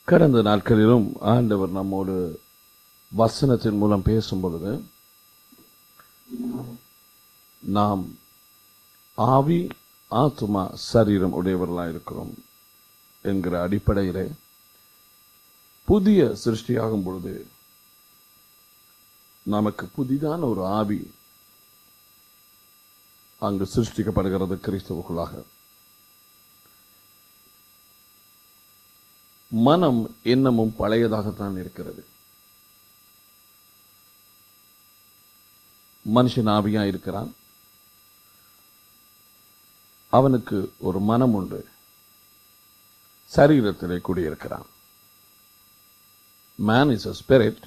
கடந்த நாட்களிலும் ஆண்டவர் நம்மோடு வசனத்தின் மூலம் பேசும் பொழுது நாம் ஆவி ஆத்மா சரீரம் உடையவர்களாக இருக்கிறோம் என்கிற அடிப்படையிலே புதிய சிருஷ்டியாகும் பொழுது நமக்கு புதிதான ஒரு ஆவி அங்கு சிருஷ்டிக்கப்படுகிறது கிறிஸ்தவுக்குள்ளாக மனம் இன்னமும் பழையதாகத்தான் இருக்கிறது மனுஷன் ஆவியா இருக்கிறான் அவனுக்கு ஒரு மனம் உண்டு சரீரத்திலே குடியிருக்கிறான் man is a spirit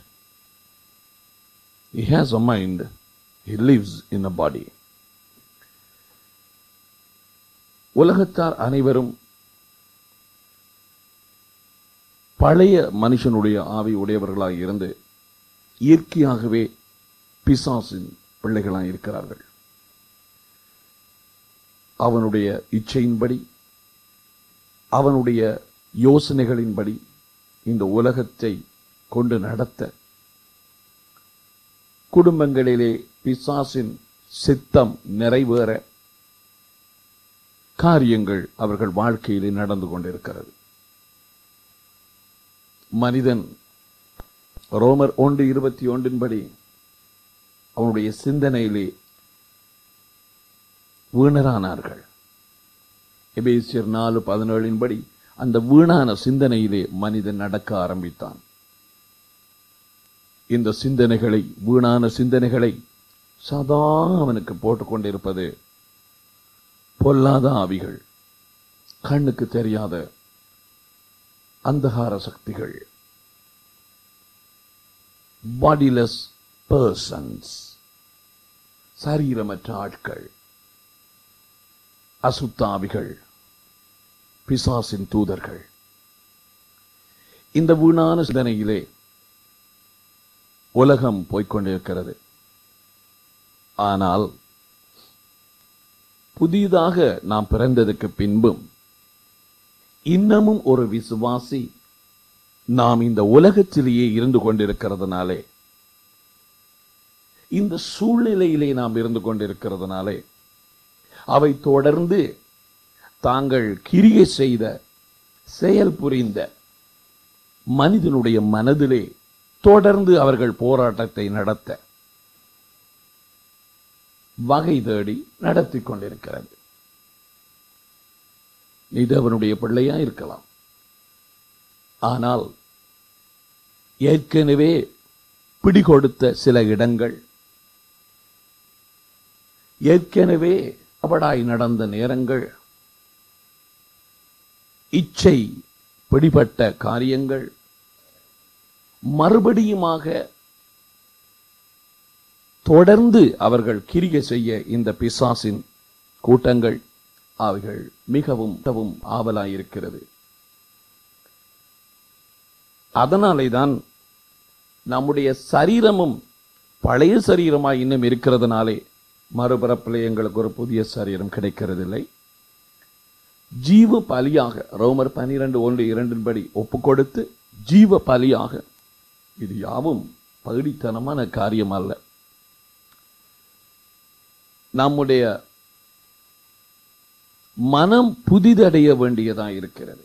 he has a mind he lives in a body உலகத்தார் அனைவரும் பழைய மனுஷனுடைய ஆவி உடையவர்களாக இருந்து இயற்கையாகவே பிசாசின் பிள்ளைகளாக இருக்கிறார்கள் அவனுடைய இச்சையின்படி அவனுடைய யோசனைகளின்படி இந்த உலகத்தை கொண்டு நடத்த குடும்பங்களிலே பிசாசின் சித்தம் நிறைவேற காரியங்கள் அவர்கள் வாழ்க்கையிலே நடந்து கொண்டிருக்கிறது மனிதன் ரோமர் ஒன்று இருபத்தி ஒன்றின்படி அவனுடைய சிந்தனையிலே வீணரானார்கள் எபேசியர் நாலு பதினேழின்படி அந்த வீணான சிந்தனையிலே மனிதன் நடக்க ஆரம்பித்தான் இந்த சிந்தனைகளை வீணான சிந்தனைகளை சதா அவனுக்கு போட்டுக்கொண்டிருப்பது பொல்லாத ஆவிகள் கண்ணுக்கு தெரியாத அந்தகார சக்திகள் பாடிலெஸ் பர்சன்ஸ் சரீரமற்ற ஆட்கள் அசுத்தாவிகள் பிசாசின் தூதர்கள் இந்த வீணான சிந்தனையிலே உலகம் போய்க்கொண்டிருக்கிறது ஆனால் புதிதாக நாம் பிறந்ததுக்கு பின்பும் இன்னமும் ஒரு விசுவாசி நாம் இந்த உலகத்திலேயே இருந்து கொண்டிருக்கிறதுனாலே இந்த சூழ்நிலையிலே நாம் இருந்து கொண்டிருக்கிறதுனாலே அவை தொடர்ந்து தாங்கள் கிரியை செய்த செயல் புரிந்த மனிதனுடைய மனதிலே தொடர்ந்து அவர்கள் போராட்டத்தை நடத்த வகை தேடி நடத்தி கொண்டிருக்கிறது இது அவனுடைய பிள்ளையா இருக்கலாம் ஆனால் ஏற்கனவே பிடிகொடுத்த சில இடங்கள் ஏற்கனவே அவடாய் நடந்த நேரங்கள் இச்சை பிடிபட்ட காரியங்கள் மறுபடியுமாக தொடர்ந்து அவர்கள் கிரிகை செய்ய இந்த பிசாசின் கூட்டங்கள் அவைகள் மிகவும் மிகவும் ஆவலாயிருக்கிறது அதனாலே தான் நம்முடைய சரீரமும் பழைய சரீரமாய் இன்னும் இருக்கிறதுனாலே மறுபிறப்பிலே எங்களுக்கு ஒரு புதிய சரீரம் கிடைக்கிறதில்லை ஜீவ பலியாக ரோமர் பனிரெண்டு ஒன்று இரண்டின் படி ஒப்பு கொடுத்து ஜீவ பலியாக இது யாவும் பகுடித்தனமான காரியம் அல்ல நம்முடைய மனம் புதிதடைய வேண்டியதா இருக்கிறது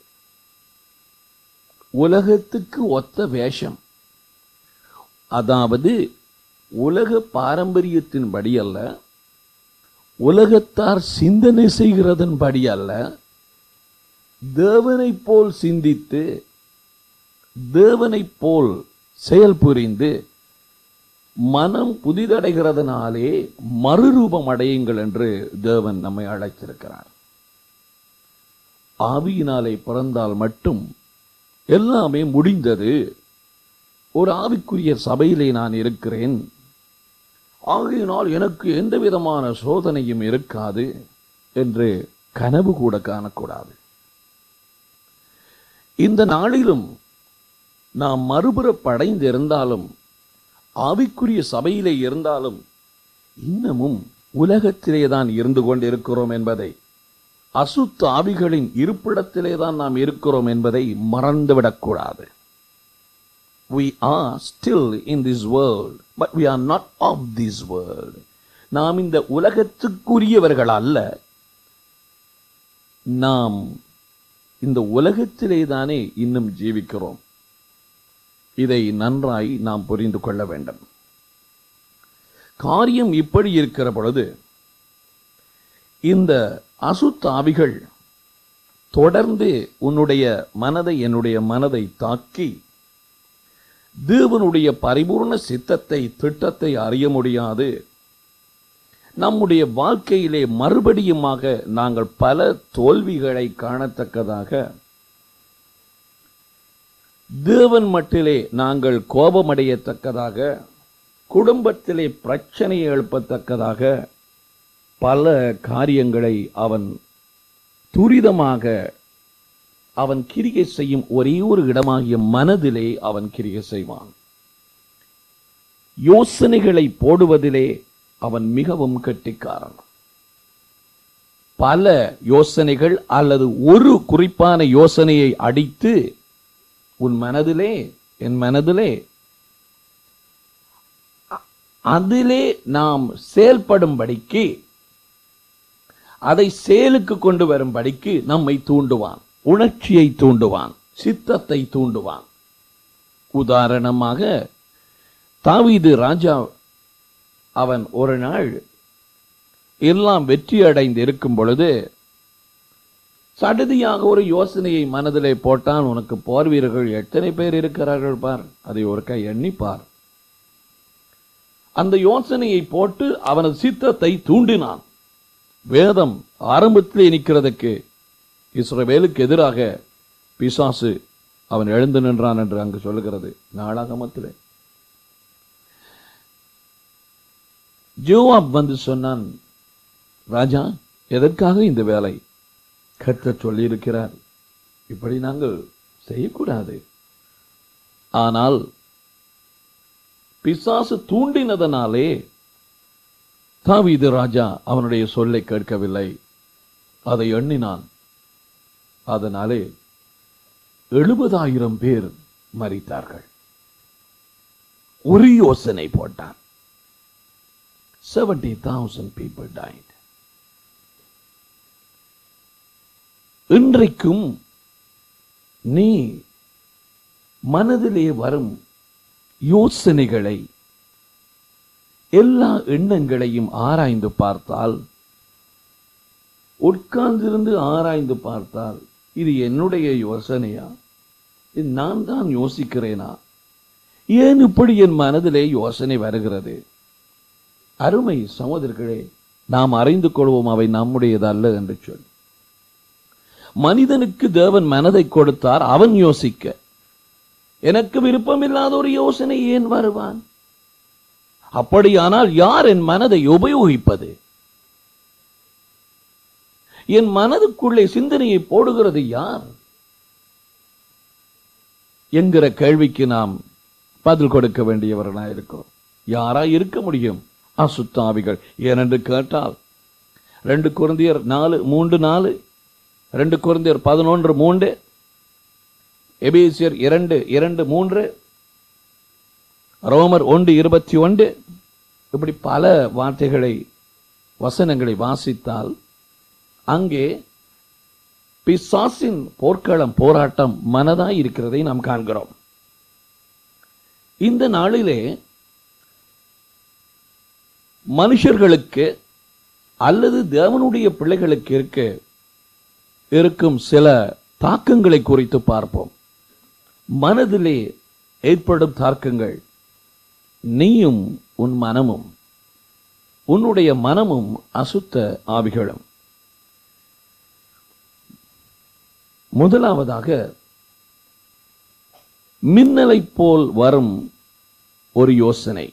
உலகத்துக்கு ஒத்த வேஷம் அதாவது உலக பாரம்பரியத்தின்படி அல்ல உலகத்தார் சிந்தனை செய்கிறதன்படி அல்ல தேவனைப் போல் சிந்தித்து தேவனைப் போல் செயல் புரிந்து மனம் புதிதடைகிறதுனாலே மறுரூபம் அடையுங்கள் என்று தேவன் நம்மை அழைத்திருக்கிறார் ஆவியினாலே பிறந்தால் மட்டும் எல்லாமே முடிந்தது ஒரு ஆவிக்குரிய சபையிலே நான் இருக்கிறேன் ஆகையினால் எனக்கு எந்த விதமான சோதனையும் இருக்காது என்று கனவு கூட காணக்கூடாது இந்த நாளிலும் நாம் மறுபுறப்படைந்திருந்தாலும் ஆவிக்குரிய சபையிலே இருந்தாலும் இன்னமும் உலகத்திலே தான் இருந்து கொண்டிருக்கிறோம் என்பதை அசுத்த ஆவிகளின் இருப்பிடத்திலே தான் நாம் இருக்கிறோம் என்பதை மறந்துவிடக்கூடாது we are still in this world but we are not of this world நாம் இந்த உலகத்துக்குரியவர்கள் அல்ல நாம் இந்த உலகத்திலே தானே இன்னும் ஜீவிக்கிறோம் இதை நன்றாய் நாம் புரிந்து கொள்ள வேண்டும் காரியம் இப்படி இருக்கிற பொழுது இந்த அசுத்தாவிகள் தொடர்ந்து உன்னுடைய மனதை என்னுடைய மனதை தாக்கி தேவனுடைய பரிபூர்ண சித்தத்தை திட்டத்தை அறிய முடியாது நம்முடைய வாழ்க்கையிலே மறுபடியுமாக நாங்கள் பல தோல்விகளை காணத்தக்கதாக தேவன் மட்டிலே நாங்கள் கோபமடையத்தக்கதாக குடும்பத்திலே பிரச்சனையை எழுப்பத்தக்கதாக பல காரியங்களை அவன் துரிதமாக அவன் கிரிகை செய்யும் ஒரே ஒரு இடமாகிய மனதிலே அவன் கிரிகை செய்வான் யோசனைகளை போடுவதிலே அவன் மிகவும் கெட்டிக்காரன் பல யோசனைகள் அல்லது ஒரு குறிப்பான யோசனையை அடித்து உன் மனதிலே என் மனதிலே அ- அதிலே நாம் செயல்படும்படிக்கு அதை செயலுக்கு கொண்டு வரும்படிக்கு நம்மை தூண்டுவான் உணர்ச்சியை தூண்டுவான் சித்தத்தை தூண்டுவான் உதாரணமாக தாவீது ராஜா அவன் ஒரு நாள் எல்லாம் வெற்றி அடைந்து இருக்கும் பொழுது சடுதியாக ஒரு யோசனையை மனதிலே போட்டான் உனக்கு போர் வீரர்கள் எத்தனை பேர் இருக்கிறார்கள் பார் அதை ஒரு கை எண்ணி பார் அந்த யோசனையை போட்டு அவனது சித்தத்தை தூண்டினான் வேதம் ஆரம்பத்திலே நிற்கிறதுக்கு இஸ்ரவேலுக்கு எதிராக பிசாசு அவன் எழுந்து நின்றான் என்று அங்கு சொல்லுகிறது நாளாகமத்திலே ஜோவாப் வந்து சொன்னான் ராஜா எதற்காக இந்த வேலை கர்த்தர் சொல்லியிருக்கிறார் இப்படி நாங்கள் செய்யக்கூடாது ஆனால் பிசாசு தூண்டினதனாலே தாவீது ராஜா அவனுடைய சொல்லை கேட்கவில்லை அதை எண்ணினான் அதனாலே எழுபதாயிரம் பேர் மரித்தார்கள் ஒரு யோசனை போட்டான் செவன்டி தௌசண்ட் பீப்புள் died இன்றைக்கும் நீ மனதிலே வரும் யோசனைகளை எல்லா எண்ணங்களையும் ஆராய்ந்து பார்த்தால் உட்கார்ந்திருந்து ஆராய்ந்து பார்த்தால் இது என்னுடைய யோசனையா இது நான் தான் யோசிக்கிறேனா ஏன் இப்படி என் மனதிலே யோசனை வருகிறது அருமை சகோதரர்களே நாம் அறிந்து கொள்வோம் அவை நம்முடையதல்ல என்று சொல் மனிதனுக்கு தேவன் மனதை கொடுத்தார் அவன் யோசிக்க எனக்கு விருப்பமில்லாத ஒரு யோசனை ஏன் வருவான் அப்படியானால் யார் என் மனதை உபயோகிப்பது என் மனதுக்குள்ளே சிந்தனையை போடுகிறது யார் என்கிற கேள்விக்கு நாம் பதில் கொடுக்க வேண்டியவர்களாக இருக்கிறோம் யாரா இருக்க முடியும் அசுத்தாவிகள் ஏனென்று கேட்டால் ரெண்டு குருந்தியர் நாலு மூன்று நாலு ரெண்டு குருந்தியர் பதினொன்று மூன்று எபேசியர் இரண்டு இரண்டு மூன்று ரோமர் ஒன்று இருபத்தி ஒன்று இப்படி பல வார்த்தைகளை வசனங்களை வாசித்தால் அங்கே பிசாசின் போர்க்களம் போராட்டம் மனதாய் இருக்கிறதை நாம் காண்கிறோம் இந்த நாளிலே மனுஷர்களுக்கு அல்லது தேவனுடைய பிள்ளைகளுக்கு இருக்க இருக்கும் சில தாக்கங்களை குறித்து பார்ப்போம் மனதிலே ஏற்படும் தாக்கங்கள் நீயும் உன் மனமும் உன்னுடைய மனமும் அசுத்த ஆவிகளும் முதலாவதாக மின்னலைப் போல் வரும் ஒரு யோசனை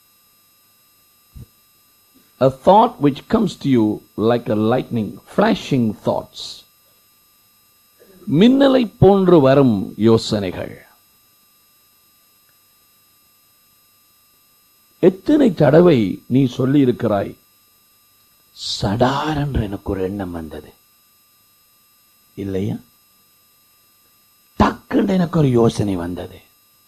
a thought which comes to you like a lightning flashing thoughts மின்னலை போன்று வரும் யோசனைகள் எத்தனை தடவை நீ சொல்லி இருக்கிறாய் சடார் என்று எனக்கு ஒரு எண்ணம் வந்தது இல்லையா டக்குன்னு எனக்கு ஒரு யோசனை வந்தது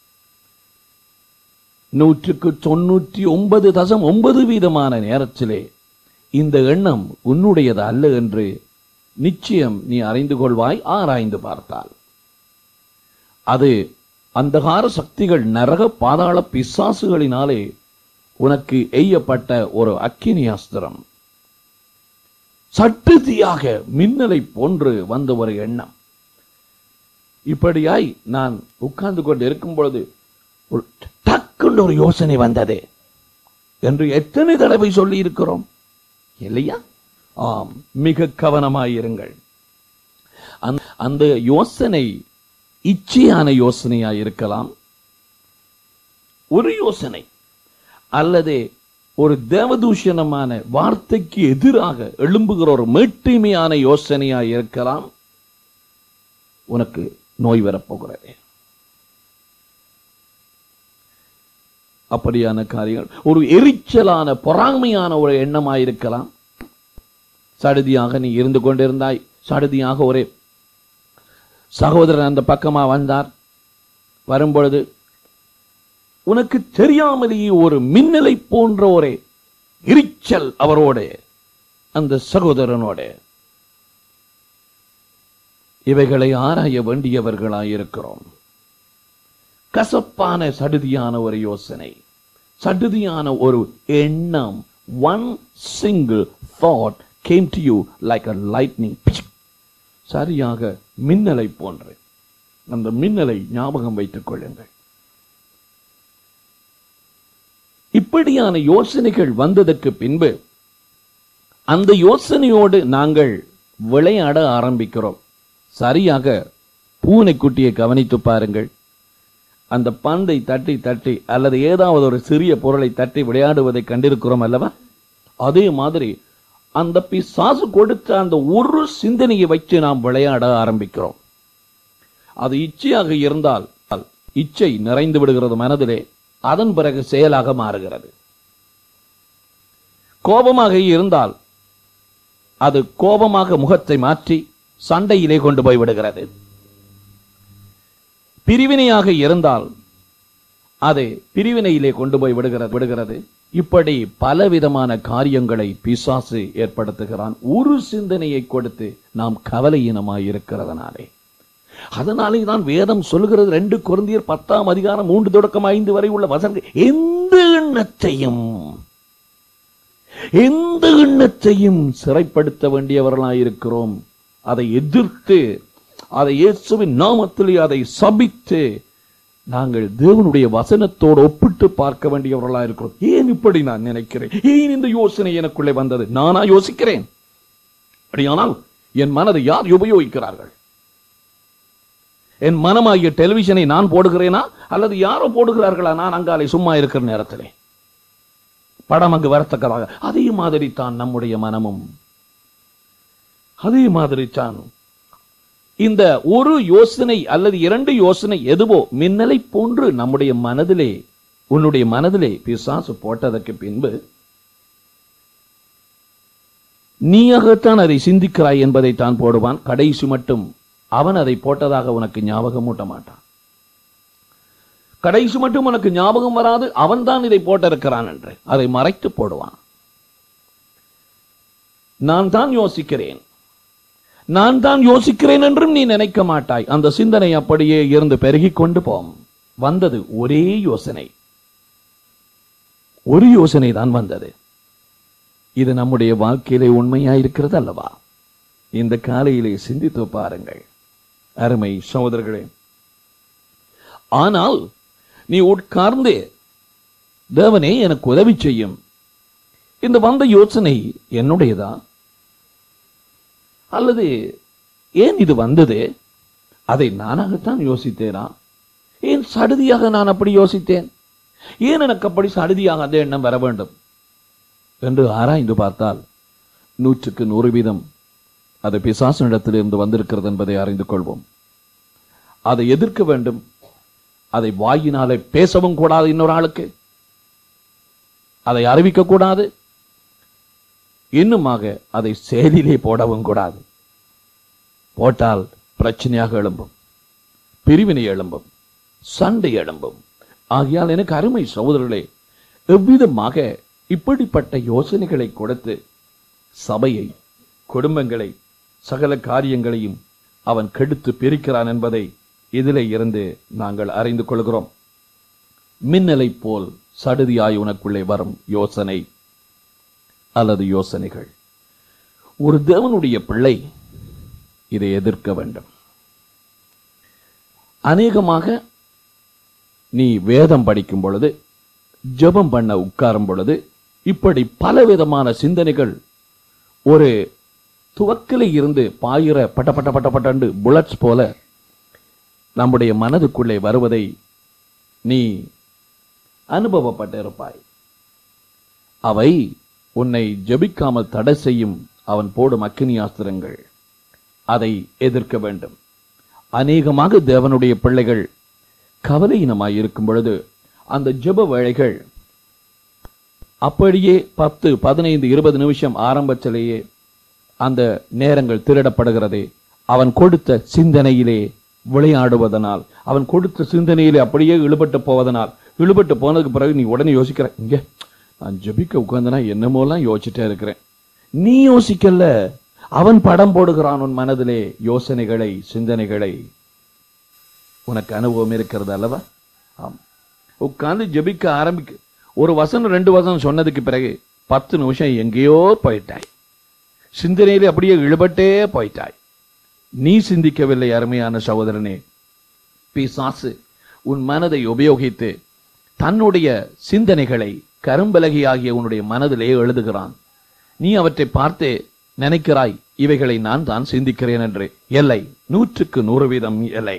நூற்றுக்கு தொண்ணூற்றி ஒன்பது தசம் ஒன்பது வீதமான நேரத்திலே இந்த எண்ணம் உன்னுடையது அல்ல என்று நிச்சயம் நீ அறிந்து கொள்வாய் ஆராய்ந்து பார்த்தால் அது அந்தகார சக்திகள் நரக பாதாள பிசாசுகளினாலே உனக்கு எய்யப்பட்ட ஒரு அக்கினி அஸ்திரம் சட்டுதியாக மின்னலை போன்று வந்த ஒரு எண்ணம் இப்படியாய் நான் உட்கார்ந்து கொண்டு இருக்கும் பொழுது ஒரு டக்குன்னு ஒரு யோசனை வந்தது என்று எத்தனை தடவை சொல்லி இருக்கிறோம் இல்லையா ஆம் மிக கவனமாயிருங்கள் அந்த- அந்த யோசனை இச்சையான யோசனையாய் இருக்கலாம் ஒரு யோசனை அல்லது ஒரு தேவதூஷணமான வார்த்தைக்கு எதிராக எழும்புகிற ஒரு மேட்டிமையான யோசனையாய் இருக்கலாம் உனக்கு நோய் வரப்போகிறது அப்படியான காரியங்கள் ஒரு எரிச்சலான பொறாமையான ஒரு எண்ணமாயிருக்கலாம் சடுதியாக நீ இருந்து கொண்டிருந்தாய் சடுதியாக ஒரு சகோதரன் அந்த பக்கமா வந்தார் வரும்பொழுது உனக்கு தெரியாமலேயே ஒரு மின்னலை போன்ற ஒரு எரிச்சல் அவரோட அந்த சகோதரனோட இவைகளை ஆராய வேண்டியவர்களாயிருக்கிறோம் கசப்பான சடுதியான ஒரு யோசனை சடுதியான ஒரு எண்ணம் one single thought came to you like a lightning சரியாக மின்னலை போன்று அந்த மின்னலை ஞாபகம் வைத்துக் கொள்ளுங்கள் இப்படியான யோசனைகள் வந்ததற்கு பின்பு அந்த யோசனையோடு நாங்கள் விளையாட ஆரம்பிக்கிறோம் சரியாக பூனைக்குட்டியை கவனித்து பாருங்கள் அந்த பந்தை தட்டி தட்டி அல்லது ஏதாவது ஒரு சிறிய பொருளை தட்டி விளையாடுவதை கண்டிருக்கிறோம் அல்லவா அதே மாதிரி அந்த பிசாசு கொடுத்த அந்த ஒரு சிந்தனையை வச்சு நாம் விளையாட ஆரம்பிக்கிறோம் அது இச்சையாக இருந்தால் இச்சை நிறைந்து விடுகிறது மனதிலே அதன் பிறகு செயலாக மாறுகிறது கோபமாக இருந்தால் அது கோபமாக முகத்தை மாற்றி சண்டையிலே கொண்டு போய் விடுகிறது பிரிவினையாக இருந்தால் அது பிரிவினையிலே கொண்டு போய் விடுகிறது விடுகிறது இப்படி பலவிதமான காரியங்களை பிசாசு ஏற்படுத்துகிறான் ஒரு சிந்தனையை கொடுத்து நாம் கவலையினமாய் இருக்கிறதுனாலே அதனாலே தான் வேதம் சொல்கிறது ரெண்டு குருந்தியர் பத்தாம் அதிகாரம் மூன்று தொடக்கம் ஐந்து வரை உள்ள வசனங்கள் எந்த எண்ணத்தையும் எந்த எண்ணத்தையும் சிறைப்படுத்த வேண்டியவர்களாயிருக்கிறோம் அதை எதிர்த்து அதை இயேசுவின் நாமத்திலே அதை சபித்து நாங்கள் தேவனுடைய வசனத்தோடு ஒப்பிட்டு பார்க்க வேண்டியவர்களா இருக்கிறோம் ஏன் இப்படி நான் நினைக்கிறேன் ஏன் இந்த யோசனை எனக்குள்ளே வந்தது நானா யோசிக்கிறேன் அப்படியானால் என் மனதை யார் உபயோகிக்கிறார்கள் என் மனமாகிய டெலிவிஷனை நான் போடுகிறேனா அல்லது யாரோ போடுகிறார்களா நான் அங்காலை சும்மா இருக்கிற நேரத்திலே படம் அங்கு வரத்தக்கதாக அதே மாதிரி தான் நம்முடைய மனமும் அதே மாதிரி தான் இந்த ஒரு யோசனை அல்லது இரண்டு யோசனை எதுவோ மின்னலை போன்று நம்முடைய மனதிலே உன்னுடைய மனதிலே பிசாசு போட்டதற்கு பின்பு நீயாகத்தான் அதை சிந்திக்கிறாய் என்பதை தான் போடுவான் கடைசி மட்டும் அவன் அதை போட்டதாக உனக்கு ஞாபகம் மூட்ட மாட்டான் கடைசி மட்டும் உனக்கு ஞாபகம் வராது அவன் தான் இதை போட்டிருக்கிறான் என்று அதை மறைத்து போடுவான் நான் தான் யோசிக்கிறேன் நான் தான் யோசிக்கிறேன் என்றும் நீ நினைக்க மாட்டாய் அந்த சிந்தனை அப்படியே இருந்து பெருகிக் கொண்டு போம் வந்தது ஒரே யோசனை ஒரு யோசனை தான் வந்தது இது நம்முடைய வாழ்க்கையிலே உண்மையாயிருக்கிறது அல்லவா இந்த காலையிலே சிந்தித்து பாருங்கள் அருமை சகோதரர்களே ஆனால் நீ உட்கார்ந்து தேவனே எனக்கு உதவி செய்யும் இந்த வந்த யோசனை என்னுடையதா அல்லது ஏன் இது வந்தது அதை நானாகத்தான் யோசித்தேனா ஏன் சடுதியாக நான் அப்படி யோசித்தேன் ஏன் எனக்கு அப்படி சடுதியாக அந்த எண்ணம் வர வேண்டும் என்று ஆராய்ந்து பார்த்தால் நூற்றுக்கு நூறு வீதம் அது பிசாசனிடத்திலிருந்து வந்திருக்கிறது என்பதை அறிந்து கொள்வோம் அதை எதிர்க்க வேண்டும் அதை வாயினாலே பேசவும் கூடாது இன்னொரு ஆளுக்கு அதை அறிவிக்க கூடாது இன்னுமாக அதை செயலிலே போடவும் கூடாது போட்டால் பிரச்சனையாக எழும்பும் பிரிவினை எழும்பும் சண்டை எழும்பும் ஆகையால் எனக்கு அருமை சகோதரர்களே எவ்விதமாக இப்படிப்பட்ட யோசனைகளை கொடுத்து சபையை குடும்பங்களை சகல காரியங்களையும் அவன் கெடுத்து பிரிக்கிறான் என்பதை இதிலே இருந்து நாங்கள் அறிந்து கொள்கிறோம் மின்னலைப் போல் சடுதியாய் உனக்குள்ளே வரும் யோசனை அல்லது யோசனைகள் ஒரு தேவனுடைய பிள்ளை இதை எதிர்க்க வேண்டும் அநேகமாக நீ வேதம் படிக்கும் பொழுது ஜெபம் பண்ண உட்காரும் பொழுது இப்படி பலவிதமான சிந்தனைகள் ஒரு துவக்கில இருந்து பாயிர பட்ட பட்ட பட்ட பட்டண்டு புல்லட்ஸ் போல நம்முடைய மனதுக்குள்ளே வருவதை நீ அனுபவப்பட்டிருப்பாய் அவை உன்னை ஜெபிக்காமல் தடை செய்யும் அவன் போடும் அக்கினி ஆஸ்திரங்கள் அதை எதிர்க்க வேண்டும் அநேகமாக தேவனுடைய பிள்ளைகள் கவலையினமாய் இருக்கும் பொழுது அந்த ஜெப வேளைகள் அப்படியே பத்து பதினைந்து இருபது நிமிஷம் ஆரம்பத்திலேயே அந்த நேரங்கள் திருடப்படுகிறதே அவன் கொடுத்த சிந்தனையிலே விளையாடுவதனால் அவன் கொடுத்த சிந்தனையிலே அப்படியே இழுபட்டு போவதனால் இழுபட்டு போனதுக்கு பிறகு நீ உடனே யோசிக்கிற இங்க நான் ஜெபிக்க உட்கார்ந்தனா என்னமோலாம் யோசிச்சுட்டே இருக்கிறேன் நீ யோசிக்கல அவன் படம் போடுகிறான் உன் மனதிலே யோசனைகளை சிந்தனைகளை உனக்கு அனுபவம் இருக்கிறது அல்லவா ஆம் உட்கார்ந்து ஜெபிக்க ஆரம்பிக்க ஒரு வசனம் ரெண்டு வசனம் சொன்னதுக்கு பிறகு பத்து நிமிஷம் எங்கேயோ போயிட்டாய் சிந்தனையிலே அப்படியே இழுபட்டே போயிட்டாய் நீ சிந்திக்கவில்லை அருமையான சகோதரனே பிசாசு உன் மனதை உபயோகித்து தன்னுடைய சிந்தனைகளை கரும்பலகி ஆகிய உன்னுடைய மனதிலே எழுதுகிறான் நீ அவற்றை பார்த்து நினைக்கிறாய் இவைகளை நான் தான் சிந்திக்கிறேன் என்று எல்லை நூற்றுக்கு நூறு வீதம் எல்லை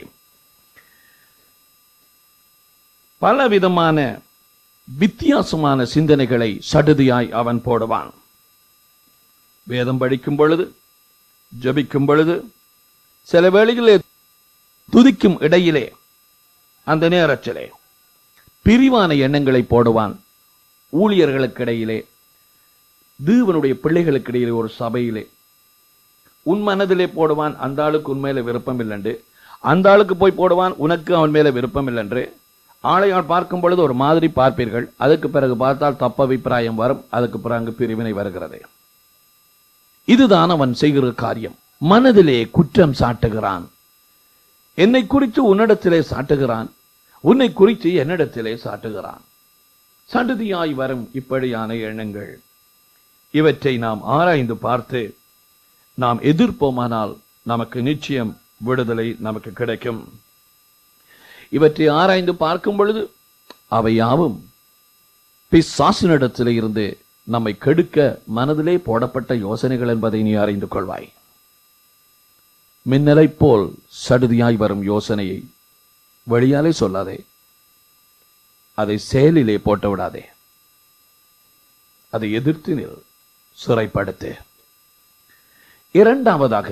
பல விதமான வித்தியாசமான சிந்தனைகளை சடுதியாய் அவன் போடுவான் வேதம் படிக்கும் பொழுது ஜபிக்கும் பொழுது சில வேளைகளிலே துதிக்கும் இடையிலே அந்த நேரத்திலே பிரிவான எண்ணங்களை போடுவான் ஊழியர்களுக்கு இடையிலே தேவனுடைய பிள்ளைகளுக்கு இடையிலே ஒரு சபையிலே உன் மனதிலே போடுவான் அந்த ஆளுக்கு உன் மேல விருப்பம் இல்லைன்று அந்த ஆளுக்கு போய் போடுவான் உனக்கு அவன் மேல விருப்பம் இல்லைன்று ஆளையால் பார்க்கும் பொழுது ஒரு மாதிரி பார்ப்பீர்கள் அதுக்கு பிறகு பார்த்தால் தப்ப அபிப்பிராயம் வரும் அதுக்கு பிறகு பிரிவினை வருகிறது இதுதான் அவன் செய்கிற காரியம் மனதிலே குற்றம் சாட்டுகிறான் என்னை குறித்து உன்னிடத்திலே சாட்டுகிறான் உன்னை குறித்து என்னிடத்திலே சாட்டுகிறான் சடுதியாய் வரும் இப்படியான எண்ணங்கள் இவற்றை நாம் ஆராய்ந்து பார்த்து நாம் எதிர்ப்போமானால் நமக்கு நிச்சயம் விடுதலை நமக்கு கிடைக்கும் இவற்றை ஆராய்ந்து பார்க்கும் பொழுது அவை யாவும் பிசாசினிடத்திலே இருந்து நம்மை கெடுக்க மனதிலே போடப்பட்ட யோசனைகள் என்பதை நீ அறிந்து கொள்வாய் மின்னலைப் போல் சடுதியாய் வரும் யோசனையை வெளியாலே சொல்லாதே அதை செயலிலே போட்டு விடாதே அதை எதிர்த்து நில் சிறைப்படுத்து இரண்டாவதாக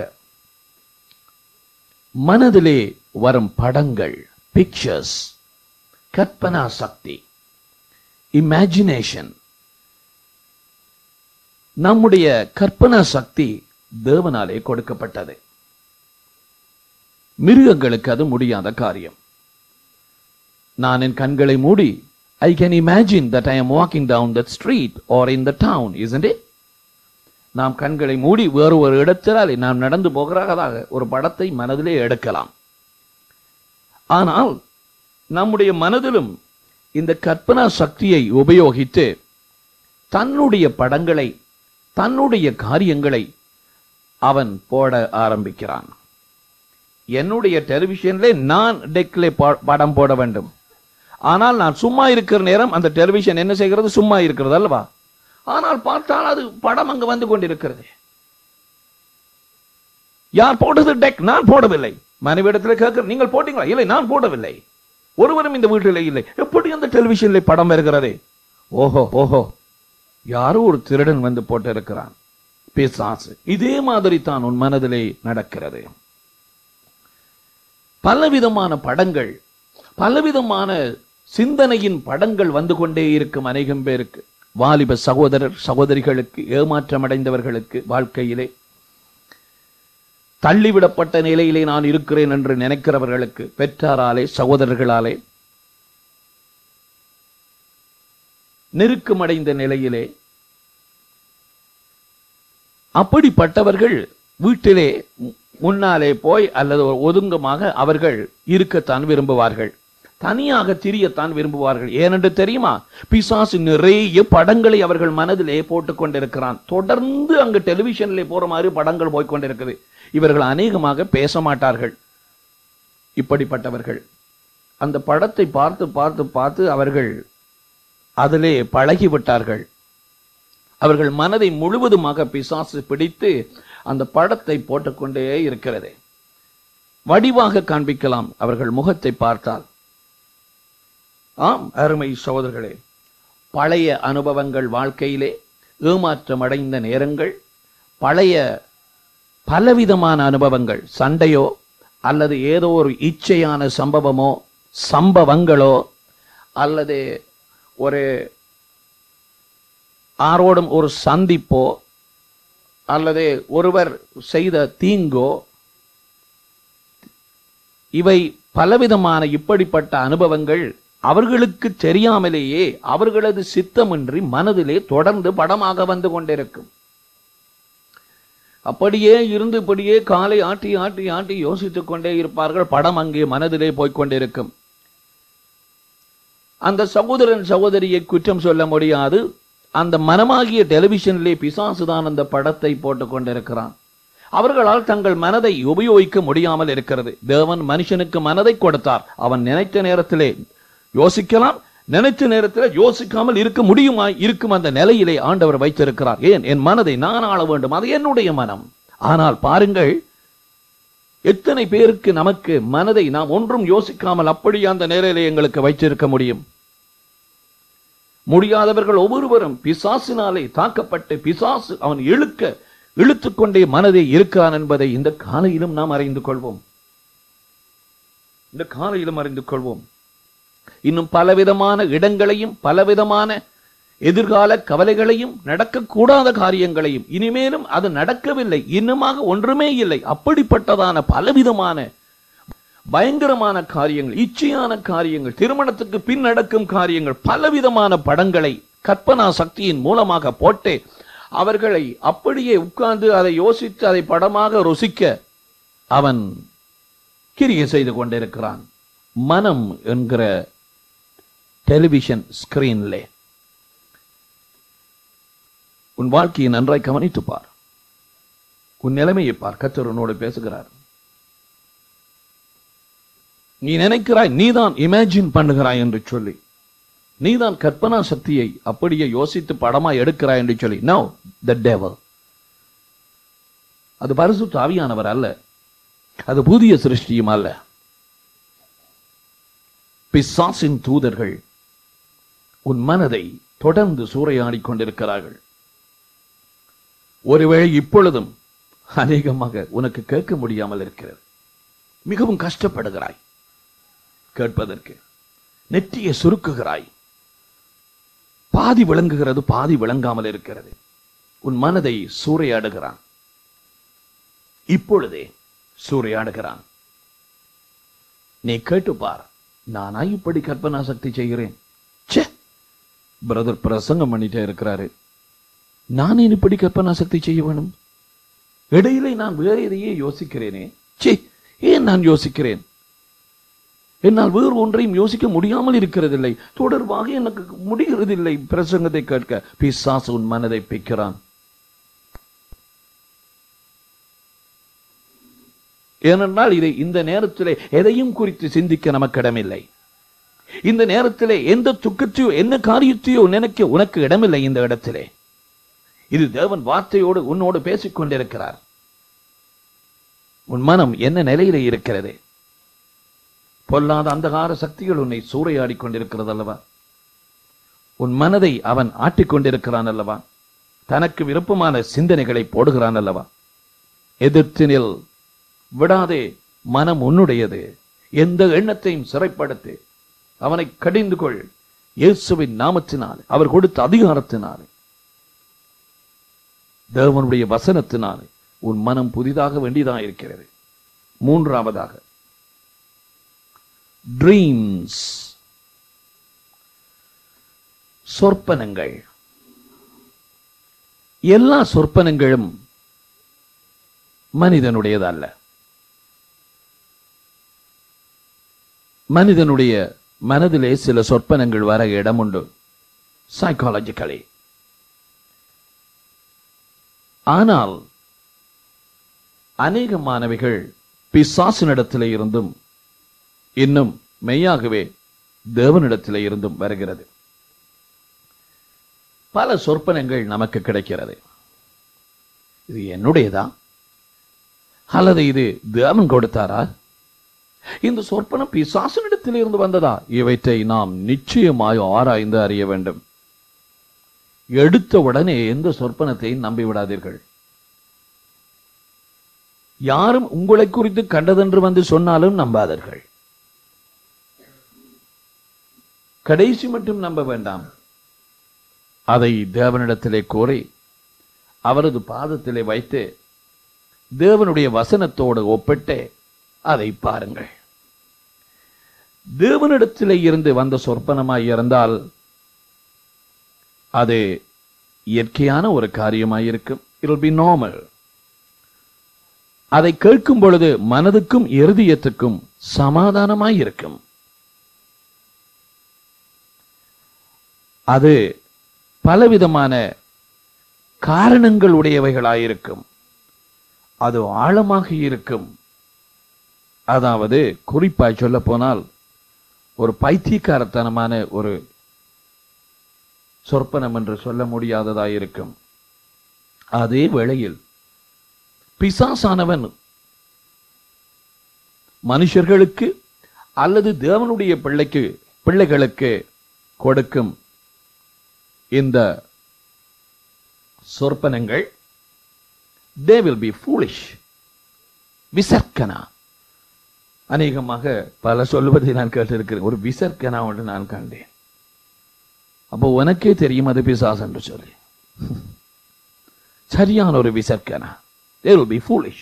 மனதிலே வரும் படங்கள் பிக்சர்ஸ் கற்பனா சக்தி இமேஜினேஷன் நம்முடைய கற்பனா சக்தி தேவனாலே கொடுக்கப்பட்டது மிருகங்களுக்கு அது முடியாத காரியம் நான் என் கண்களை மூடி I can imagine that I am walking down that street are in the town isn't it நாம் கண்களை மூடி வேறு ஒரு இடத்திலே நாம் நடந்து போகிறதாக ஒரு படத்தை மனதிலே எடுக்கலாம் ஆனால் நம்முடைய மனதிலும் இந்த கற்பனா சக்தியை உபயோகித்து தன்னுடைய படங்களை தன்னுடைய காரியங்களை அவன் போட ஆரம்பிக்கிறான் என்னுடைய டெலிவிஷன்ல நான் டெக்ல படம் போட வேண்டும் ஆனால் நான் சும்மா இருக்கிற நேரம் அந்த டெலிவிஷன் என்ன செய்கிறது சும்மா இருக்கிறது அல்லவா ஆனால் பார்த்தால் அது படம் அங்கு வந்து கொண்டிருக்கிறது யார் போட்டது டெக் நான் போடவில்லை மனைவிடத்தில் கேட்கிற நீங்கள் போட்டீங்களா இல்லை நான் போடவில்லை ஒருவரும் இந்த வீட்டிலே இல்லை எப்படி அந்த டெலிவிஷன்ல படம் வருகிறது ஓஹோ ஓஹோ யாரோ ஒரு திருடன் வந்து போட்டு இருக்கிறான் பிசாசு இதே மாதிரி தான் உன் மனதிலே நடக்கிறது பலவிதமான படங்கள் பலவிதமான சிந்தனையின் படங்கள் வந்து கொண்டே இருக்கும் அநேகம் பேருக்கு வாலிப சகோதரர் சகோதரிகளுக்கு ஏமாற்றம் அடைந்தவர்களுக்கு வாழ்க்கையிலே தள்ளிவிடப்பட்ட நிலையிலே நான் இருக்கிறேன் என்று நினைக்கிறவர்களுக்கு பெற்றாராலே சகோதரர்களாலே நெருக்கமடைந்த நிலையிலே அப்படிப்பட்டவர்கள் வீட்டிலே முன்னாலே போய் அல்லது ஒரு ஒதுங்கமாக அவர்கள் இருக்கத்தான் விரும்புவார்கள் தனியாக திரியத்தான் விரும்புவார்கள் ஏனென்று தெரியுமா பிசாசு நிறைய படங்களை அவர்கள் மனதிலே போட்டுக் கொண்டிருக்கிறான் தொடர்ந்து அங்கு டெலிவிஷன்ல போற மாதிரி படங்கள் போய்க் கொண்டிருக்குது இவர்கள் அநேகமாக பேச மாட்டார்கள் இப்படிப்பட்டவர்கள் அந்த படத்தை பார்த்து பார்த்து பார்த்து அவர்கள் அதிலே பழகிவிட்டார்கள் அவர்கள் மனதை முழுவதுமாக பிசாசு பிடித்து அந்த படத்தை போட்டுக்கொண்டே இருக்கிறது வடிவாக காண்பிக்கலாம் அவர்கள் முகத்தை பார்த்தால் ஆம் அருமை சகோதரர்களே பழைய அனுபவங்கள் வாழ்க்கையிலே ஏமாற்றம் அடைந்த நேரங்கள் பழைய பலவிதமான அனுபவங்கள் சண்டையோ அல்லது ஏதோ ஒரு இச்சையான சம்பவமோ சம்பவங்களோ அல்லது ஒரு ஆரோடும் ஒரு சந்திப்போ அல்லது ஒருவர் செய்த தீங்கோ இவை பலவிதமான இப்படிப்பட்ட அனுபவங்கள் அவர்களுக்கு தெரியாமலேயே அவர்களது சித்தமின்றி மனதிலே தொடர்ந்து படமாக வந்து கொண்டிருக்கும் அப்படியே இருந்து இப்படியே காலை ஆட்டி ஆட்டி ஆட்டி யோசித்துக் கொண்டே இருப்பார்கள் படம் அங்கே மனதிலே போய்க் கொண்டிருக்கும் அந்த சகோதரன் சகோதரியை குற்றம் சொல்ல முடியாது அந்த மனமாகிய டெலிவிஷனிலே பிசாசுதான் அந்த படத்தை போட்டுக் கொண்டிருக்கிறான் அவர்களால் தங்கள் மனதை உபயோகிக்க முடியாமல் இருக்கிறது தேவன் மனுஷனுக்கு மனதை கொடுத்தார் அவன் நினைத்த நேரத்திலே யோசிக்கலாம் நினைத்த நேரத்தில் யோசிக்காமல் இருக்க முடியுமா இருக்கும் அந்த நிலையிலே ஆண்டவர் வைத்திருக்கிறார் ஏன் என் மனதை நான் ஆள வேண்டும் அது என்னுடைய மனம் ஆனால் பாருங்கள் எத்தனை பேருக்கு நமக்கு மனதை நாம் ஒன்றும் யோசிக்காமல் அப்படி அந்த நேரிலே எங்களுக்கு வைத்திருக்க முடியும் முடியாதவர்கள் ஒவ்வொருவரும் பிசாசினாலே தாக்கப்பட்டு பிசாசு அவன் இழுக்க இழுத்துக்கொண்டே மனதை இருக்கிறான் என்பதை இந்த காலையிலும் நாம் அறிந்து கொள்வோம் இந்த காலையிலும் அறிந்து கொள்வோம் இன்னும் பலவிதமான இடங்களையும் பலவிதமான எதிர்கால கவலைகளையும் நடக்கக்கூடாத காரியங்களையும் இனிமேலும் அது நடக்கவில்லை இன்னுமாக ஒன்றுமே இல்லை அப்படிப்பட்டதான பலவிதமான பயங்கரமான காரியங்கள் இச்சையான காரியங்கள் திருமணத்துக்கு பின் நடக்கும் காரியங்கள் பலவிதமான படங்களை கற்பனா சக்தியின் மூலமாக போட்டு அவர்களை அப்படியே உட்கார்ந்து அதை யோசித்து அதை படமாக ருசிக்க அவன் கிரியை செய்து கொண்டிருக்கிறான் மனம் என்கிற டெலிவிஷன் ஸ்கிரீன்லே உன் வாழ்க்கையை நன்றாய் கவனித்து பார் உன் நிலைமையை பார் கத்தர் உன்னோடு பேசுகிறார் நீ நினைக்கிறாய் நீதான் இமேஜின் பண்ணுகிறாய் என்று சொல்லி நீதான் கற்பனா சக்தியை அப்படியே யோசித்து படமா எடுக்கிறாய் என்று சொல்லி நோ த டேவல் அது பரிசுத்த ஆவியானவர் அல்ல அது புதிய சிருஷ்டியும் அல்ல பிசாசின் தூதர்கள் உன் மனதை தொடர்ந்து சூறையாடிக் கொண்டிருக்கிறார்கள் ஒருவேளை இப்பொழுதும் அநேகமாக உனக்கு கேட்க முடியாமல் இருக்கிறது மிகவும் கஷ்டப்படுகிறாய் கேட்பதற்கு நெற்றியை சுருக்குகிறாய் பாதி விளங்குகிறது பாதி விளங்காமல் இருக்கிறது உன் மனதை சூறையாடுகிறான் இப்பொழுதே சூறையாடுகிறான் நீ கேட்டுப்பார் நானா இப்படி கற்பனா சக்தி செய்கிறேன் ச்சே பிரதர் பிரசங்கம் பண்ணிட்டே இருக்கிறாரு நான் ஏன் இப்படி கற்பனா சக்தி செய்ய வேணும் இடையிலே நான் வேற எதையே யோசிக்கிறேனே ச்சே ஏன் நான் யோசிக்கிறேன் என்னால் வேறு ஒன்றையும் யோசிக்க முடியாமல் இருக்கிறதில்லை தொடர்பாக எனக்கு முடிகிறதில்லை பிரசங்கத்தை கேட்க பிசாசு உன் மனதை பிக்கிறான் ஏனென்றால் இதை இந்த நேரத்திலே எதையும் குறித்து சிந்திக்க நமக்கு இடமில்லை இந்த நேரத்திலே எந்த துக்கத்தையோ என்ன காரியத்தையோ நினைக்க உனக்கு இடமில்லை இந்த இடத்திலே இது தேவன் வார்த்தையோடு உன்னோடு பேசிக் கொண்டிருக்கிறார் உன் மனம் என்ன நிலையிலே இருக்கிறது பொல்லாத அந்தகார சக்திகள் உன்னை சூறையாடி கொண்டிருக்கிறது அல்லவா உன் மனதை அவன் ஆட்டிக் கொண்டிருக்கிறான் அல்லவா தனக்கு விருப்பமான சிந்தனைகளை போடுகிறான் அல்லவா எதிர்த்து நில் விடாதே மனம் உன்னுடையது எந்த எண்ணத்தையும் சிறைப்படுத்து அவனை கடிந்து கொள் இயேசுவின் நாமத்தினால் அவர் கொடுத்த அதிகாரத்தினால் தேவனுடைய வசனத்தினால் உன் மனம் புதிதாக வேண்டியதாக இருக்கிறது மூன்றாவதாக ட்ரீம்ஸ் சொற்பனங்கள் எல்லா சொற்பனங்களும் மனிதனுடையதல்ல மனிதனுடைய மனதிலே சில சொற்பனங்கள் வர இடம் உண்டு சைக்காலஜிக்கலி ஆனால் அநேக மாணவிகள் பிசாசினிடத்திலே இருந்தும் இன்னும் மெய்யாகவே தேவனிடத்திலே இருந்தும் வருகிறது பல சொற்பனங்கள் நமக்கு கிடைக்கிறது இது என்னுடையதா அல்லது இது தேவன் கொடுத்தாரா இந்த சொற்பனம் பிசாசனிடத்தில் இருந்து வந்ததா இவற்றை நாம் நிச்சயமாய் ஆராய்ந்து அறிய வேண்டும் எடுத்த உடனே எந்த சொற்பனத்தை நம்பி விடாதீர்கள் யாரும் உங்களை குறித்து கண்டதென்று வந்து சொன்னாலும் நம்பாதீர்கள் கடைசி மட்டும் நம்ப வேண்டாம் அதை தேவனிடத்திலே கோரி அவரது பாதத்திலே வைத்து தேவனுடைய வசனத்தோடு ஒப்பிட்டு அதை பாருங்கள் தேவனிடத்திலே இருந்து வந்த சொற்பனமாய் இருந்தால் அது இயற்கையான ஒரு காரியமாயிருக்கும் இட் பி நார்மல் அதை கேட்கும் பொழுது மனதுக்கும் இருதயத்துக்கும் சமாதானமாய் இருக்கும் அது பலவிதமான காரணங்கள் உடையவைகளாயிருக்கும் அது ஆழமாக இருக்கும் அதாவது குறிப்பாய் சொல்ல போனால் ஒரு பைத்தியக்காரத்தனமான ஒரு சொற்பனம் என்று சொல்ல முடியாததாயிருக்கும் அதே வேளையில் பிசாசானவன் மனுஷர்களுக்கு அல்லது தேவனுடைய பிள்ளைக்கு பிள்ளைகளுக்கு கொடுக்கும் இந்த சொற்பனங்கள் தே வில் பி ஃபூலிஷ் விசர்க்கனா அநேகமாக பல சொல்வதை நான் கேட்டிருக்கிறேன் ஒரு விசர்க்கனா ஒன்று நான் கண்டேன் அப்போ உனக்கே தெரியும் அது பிசாஸ் என்று சொல்லி சரியான ஒரு விசர்க்கனா தே வில் பி ஃபூலிஷ்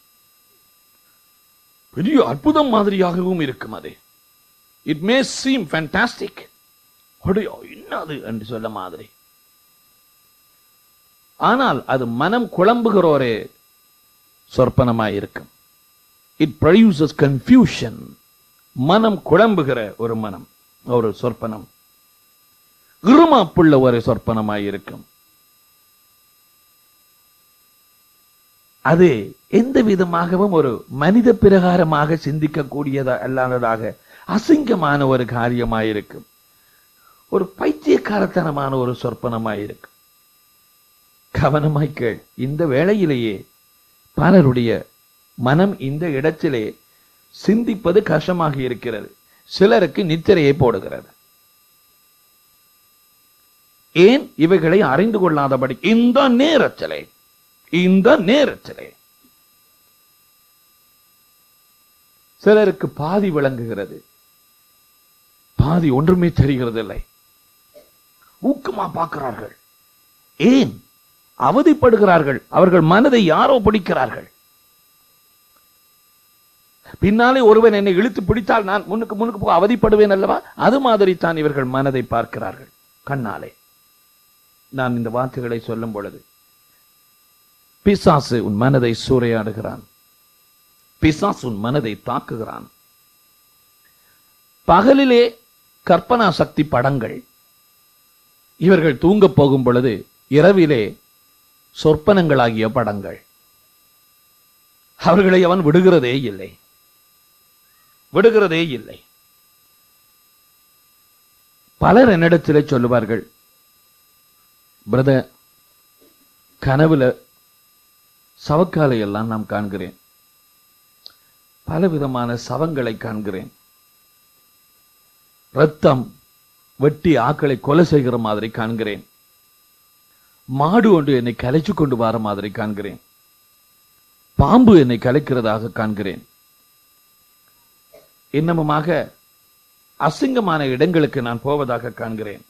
பெரிய அற்புதம் மாதிரியாகவும் இருக்கும் அது இட் மே சீம் ஃபேண்டாஸ்டிக் என்னது என்று சொல்ல மாதிரி ஆனால் அது மனம் குழம்புகிற ஒரு சொற்பனமாய் இருக்கும் இட் ப்ரொடியூசஸ் கன்ஃபியூஷன் மனம் குழம்புகிற ஒரு மனம் ஒரு சொற்பனம் இருமாப்புள்ள ஒரு சொற்பனமாய் இருக்கும் அது எந்த விதமாகவும் ஒரு மனித பிரகாரமாக சிந்திக்கக்கூடியதா அல்லாததாக அசிங்கமான ஒரு காரியமாயிருக்கும் ஒரு பைத்தியக்காரத்தனமான ஒரு சொற்பனமாயிருக்கும் கவனமாய் கேள் இந்த வேளையிலேயே பலருடைய மனம் இந்த இடத்திலே சிந்திப்பது கஷ்டமாக இருக்கிறது சிலருக்கு நித்திரையை போடுகிறது ஏன் இவைகளை அறிந்து கொள்ளாதபடி இந்த நேரத்திலே இந்த நேரத்திலே சிலருக்கு பாதி விளங்குகிறது பாதி ஒன்றுமே தெரிகிறது இல்லை ஊக்கமா பார்க்கிறார்கள் ஏன் அவதிப்படுகிறார்கள் அவர்கள் மனதை யாரோ பிடிக்கிறார்கள் பின்னாலே ஒருவன் என்னை இழுத்து பிடித்தால் நான் முன்னுக்கு முன்னுக்கு போக அவதிப்படுவேன் அல்லவா அது மாதிரி தான் இவர்கள் மனதை பார்க்கிறார்கள் கண்ணாலே நான் இந்த வார்த்தைகளை சொல்லும் பொழுது பிசாசு உன் மனதை சூறையாடுகிறான் பிசாசு உன் மனதை தாக்குகிறான் பகலிலே கற்பனா சக்தி படங்கள் இவர்கள் தூங்க போகும் பொழுது இரவிலே சொற்பனங்களாகிய படங்கள் அவர்களை அவன் விடுகிறதே இல்லை விடுகிறதே இல்லை பலர் என்னிடத்திலே சொல்லுவார்கள் பிரதர் கனவுல சவக்காலை எல்லாம் நாம் காண்கிறேன் பலவிதமான சவங்களை காண்கிறேன் ரத்தம் வெட்டி ஆக்களை கொலை செய்கிற மாதிரி காண்கிறேன் மாடு ஒன்று என்னை கலைச்சு கொண்டு வர மாதிரி காண்கிறேன் பாம்பு என்னை கலைக்கிறதாக காண்கிறேன் இன்னமுமாக அசிங்கமான இடங்களுக்கு நான் போவதாக காண்கிறேன்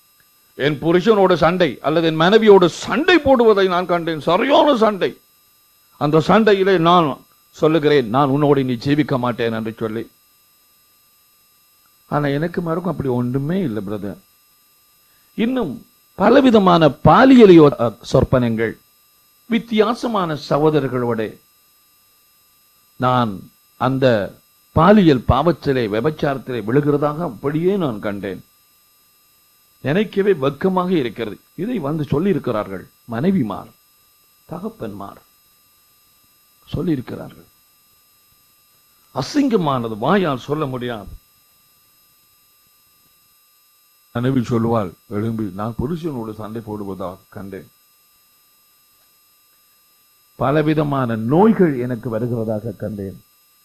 என் புருஷனோட சண்டை அல்லது என் மனைவியோட சண்டை போடுவதை நான் கண்டேன் சரியான சண்டை அந்த சண்டையிலே நான் சொல்லுகிறேன் நான் உன்னோடு நீ ஜீவிக்க மாட்டேன் என்று சொல்லி ஆனா எனக்கு மறுக்கும் அப்படி ஒன்றுமே இல்லை பிரதர் இன்னும் பலவிதமான பாலியலியோ அஹ், சொற்பனங்கள் வித்தியாசமான சகோதரர்களோட நான் அந்த பாலியல் பாவத்திலே விபச்சாரத்திலே விழுகிறதாக அப்படியே நான் கண்டேன் நினைக்கவே வெட்கமாக இருக்கிறது இதை வந்து சொல்லியிருக்கிறார்கள் மனைவிமார் தகப்பன்மார் சொல்லியிருக்கிறார்கள் அசிங்கமானது வாயால் சொல்ல முடியாது மனைவி சொல்லுவாள் எழும்பி நான் புருஷனோடு சண்டை போடுவதாக கண்டேன் பலவிதமான நோய்கள் எனக்கு வருகிறதாக கண்டேன்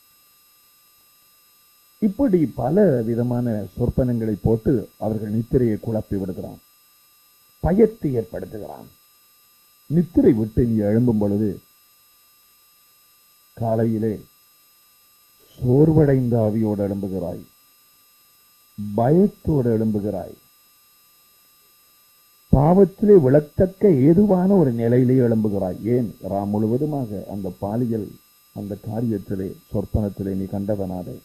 இப்படி பல விதமான சொற்பனங்களை போட்டு அவர்கள் நித்திரையை குழப்பி விடுகிறான் பயத்தை ஏற்படுத்துகிறான் நித்திரை விட்டு நீ எழும்பும் பொழுது காலையிலே சோர்வடைந்த ஆவியோடு எழும்புகிறாய் பயத்தோடு எழும்புகிறாய் பாவத்திலே விழத்தக்க ஏதுவான ஒரு நிலையிலே எழும்புகிறாய் ஏன் ராம் முழுவதுமாக அந்த பாலியல் அந்த காரியத்திலே சொற்பனத்திலே நீ கண்டவனாதே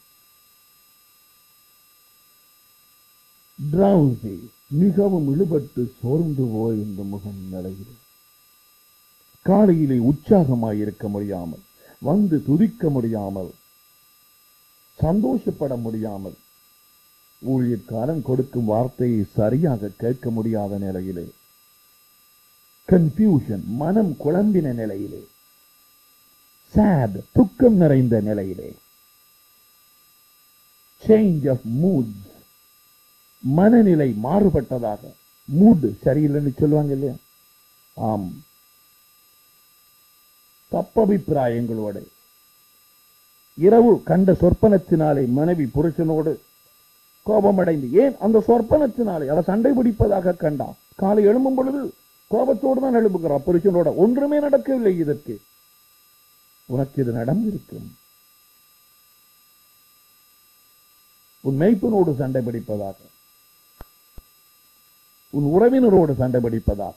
drowsy மிகவும் இழுபட்டு சோர்ந்து போய் இந்த முகம் நிலையில் காலையிலே உற்சாகமாய் இருக்க முடியாமல் வந்து துதிக்க முடியாமல் சந்தோஷப்பட முடியாமல் ஊழியக்காரன் கொடுக்கும் வார்த்தையை சரியாக கேட்க முடியாத நிலையிலே கன்ஃபியூஷன் மனம் குழம்பின நிலையிலே சேட் துக்கம் நிறைந்த நிலையிலே சேஞ்ச் ஆஃப் மூட்ஸ் மனநிலை மாறுபட்டதாக மூடு சரியில்லைன்னு சொல்லுவாங்க இல்லையா ஆம் தப்பபிப்பிராயங்களோடு இரவு கண்ட சொற்பனத்தினாலே மனைவி புருஷனோடு கோபமடைந்து ஏன் அந்த சொற்பனத்தினாலே அவ சண்டை பிடிப்பதாக கண்டான் காலை எழும்பும் பொழுது கோபத்தோடு தான் எழுப்புகிறான் புருஷனோட ஒன்றுமே நடக்கவில்லை இதற்கு உனக்கு இது நடந்திருக்கும் உன் மெய்ப்பனோடு சண்டை பிடிப்பதாக உன் உறவினரோடு சண்டை பிடிப்பதாக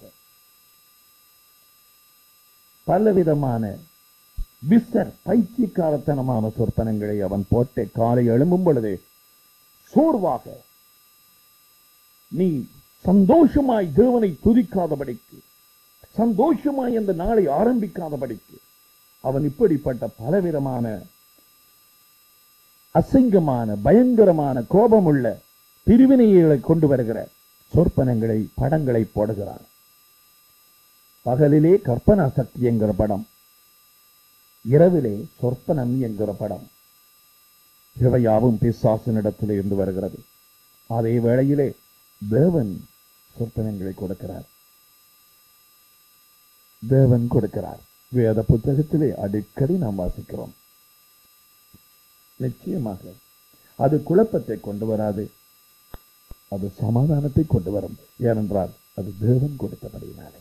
பலவிதமான பிஸ்டர் பைத்தியக்காரத்தனமான சொற்பனங்களை அவன் போட்டே காலை எழும்பும் பொழுதே சோர்வாக நீ சந்தோஷமாய் தேவனை துதிக்காதபடிக்கு சந்தோஷமாய் அந்த நாளை ஆரம்பிக்காதபடிக்கு அவன் இப்படிப்பட்ட பலவிதமான அசிங்கமான பயங்கரமான கோபமுள்ள பிரிவினைகளை கொண்டு வருகிற சொற்பனங்களை படங்களை போடுகிறான் பகலிலே கற்பனா சக்தி என்கிற படம் இரவிலே சொற்பனம் என்கிற படம் இவையாவும் பிசாசினிடத்திலே இருந்து வருகிறது அதே வேளையிலே தேவன் சொற்பனங்களை கொடுக்கிறார் தேவன் கொடுக்கிறார் வேத புத்தகத்திலே அடிக்கடி நாம் வாசிக்கிறோம் நிச்சயமாக அது குழப்பத்தை கொண்டு வராது அது சமாதானத்தை கொண்டு வரும் ஏனென்றால் அது தேவன் கொடுத்தபடியினாலே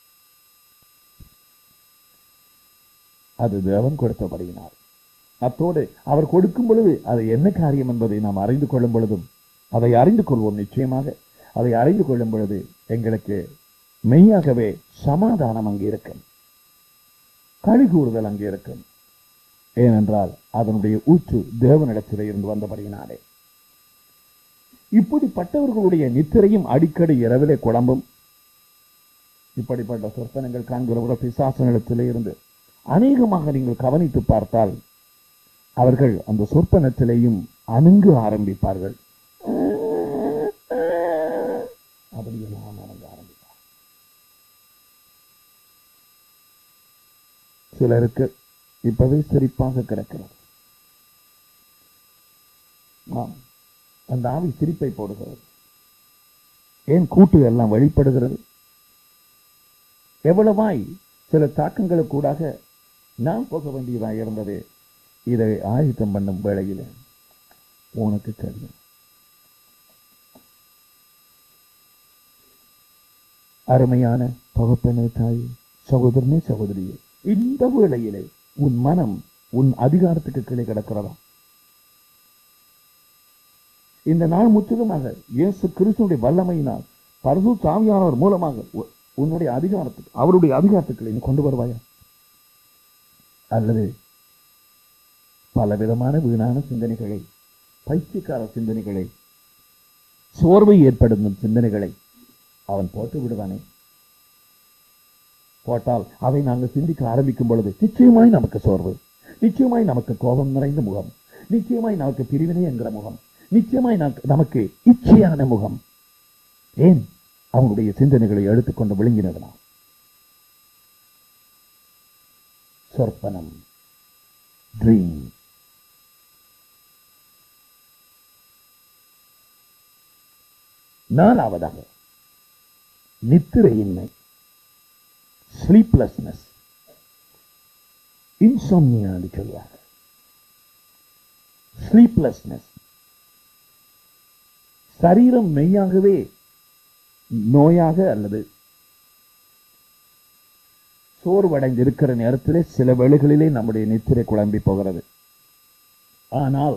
அது தேவன் கொடுத்தபடியினால் அத்தோடு அவர் கொடுக்கும் பொழுது அது என்ன காரியம் என்பதை நாம் அறிந்து கொள்ளும் பொழுதும் அதை அறிந்து கொள்வோம் நிச்சயமாக அதை அறிந்து கொள்ளும் பொழுது எங்களுக்கு மெய்யாகவே சமாதானம் அங்கே இருக்கும் களி கூறுதல் அங்கே இருக்கும் ஏனென்றால் அதனுடைய ஊற்று தேவனிடத்திலே இருந்து வந்தபடியினாலே இப்படிப்பட்டவர்களுடைய நித்திரையும் அடிக்கடி இரவிலே குழம்பும் இப்படிப்பட்ட சொற்பனங்கள் காண்கிறவர பிசாசனிடத்திலே இருந்து அநேகமாக நீங்கள் கவனித்து பார்த்தால் அவர்கள் அந்த சொற்பனத்திலேயும் அணுங்கு ஆரம்பிப்பார்கள் அப்படியெல்லாம் அணுங்க ஆரம்பிப்பார் சிலருக்கு இப்பவே சிரிப்பாக கிடக்கிறது ஆம் அந்த ஆவி சிரிப்பை போடுகிறது ஏன் கூட்டு எல்லாம் வெளிப்படுகிறது எவ்வளவாய் சில தாக்கங்களுக்கு கூடாக நான் போக வேண்டியதாக இருந்தது இதை ஆயுத்தம் பண்ணும் வேளையில் உனக்கு தெரியும் அருமையான பகுப்பனே தாய் சகோதரனே சகோதரியே இந்த வேளையிலே உன் மனம் உன் அதிகாரத்துக்கு கீழே கிடக்கிறதா இந்த நாள் முற்றிலுமாக இயேசு கிறிஸ்துடைய வல்லமையினால் பரசு சாமியானவர் மூலமாக உ- உன்னுடைய அதிகாரத்துக்கு அவருடைய அதிகாரத்துக்கு நீ கொண்டு வருவாயா அல்லது பலவிதமான வீணான சிந்தனைகளை பைத்தியக்கார சிந்தனைகளை சோர்வை ஏற்படுத்தும் சிந்தனைகளை அவன் போட்டு விடுவானே போட்டால் அதை நாங்கள் சிந்திக்க ஆரம்பிக்கும் பொழுது நிச்சயமாய் நமக்கு சோர்வு நிச்சயமாய் நமக்கு கோபம் நிறைந்த முகம் நிச்சயமாய் நமக்கு பிரிவினை என்கிற முகம் நிச்சயமாய் நமக்கு- நமக்கு இச்சையான முகம் ஏன் அவனுடைய சிந்தனைகளை எடுத்துக்கொண்டு விழுங்கினதுனா சொற்பனம் ட்ரீம் நாலாவதாக நித்திரையின்மை ஸ்லீப்லெஸ்னஸ் இன்சோம்னியா என்று சொல்வார்கள் ஸ்லீப்லெஸ்னஸ் சரீரம் மெய்யாகவே நோயாக அல்லது சோர்வடைந்து இருக்கிற நேரத்திலே சில வேளைகளிலே நம்முடைய நித்திரை குழம்பி போகிறது ஆனால்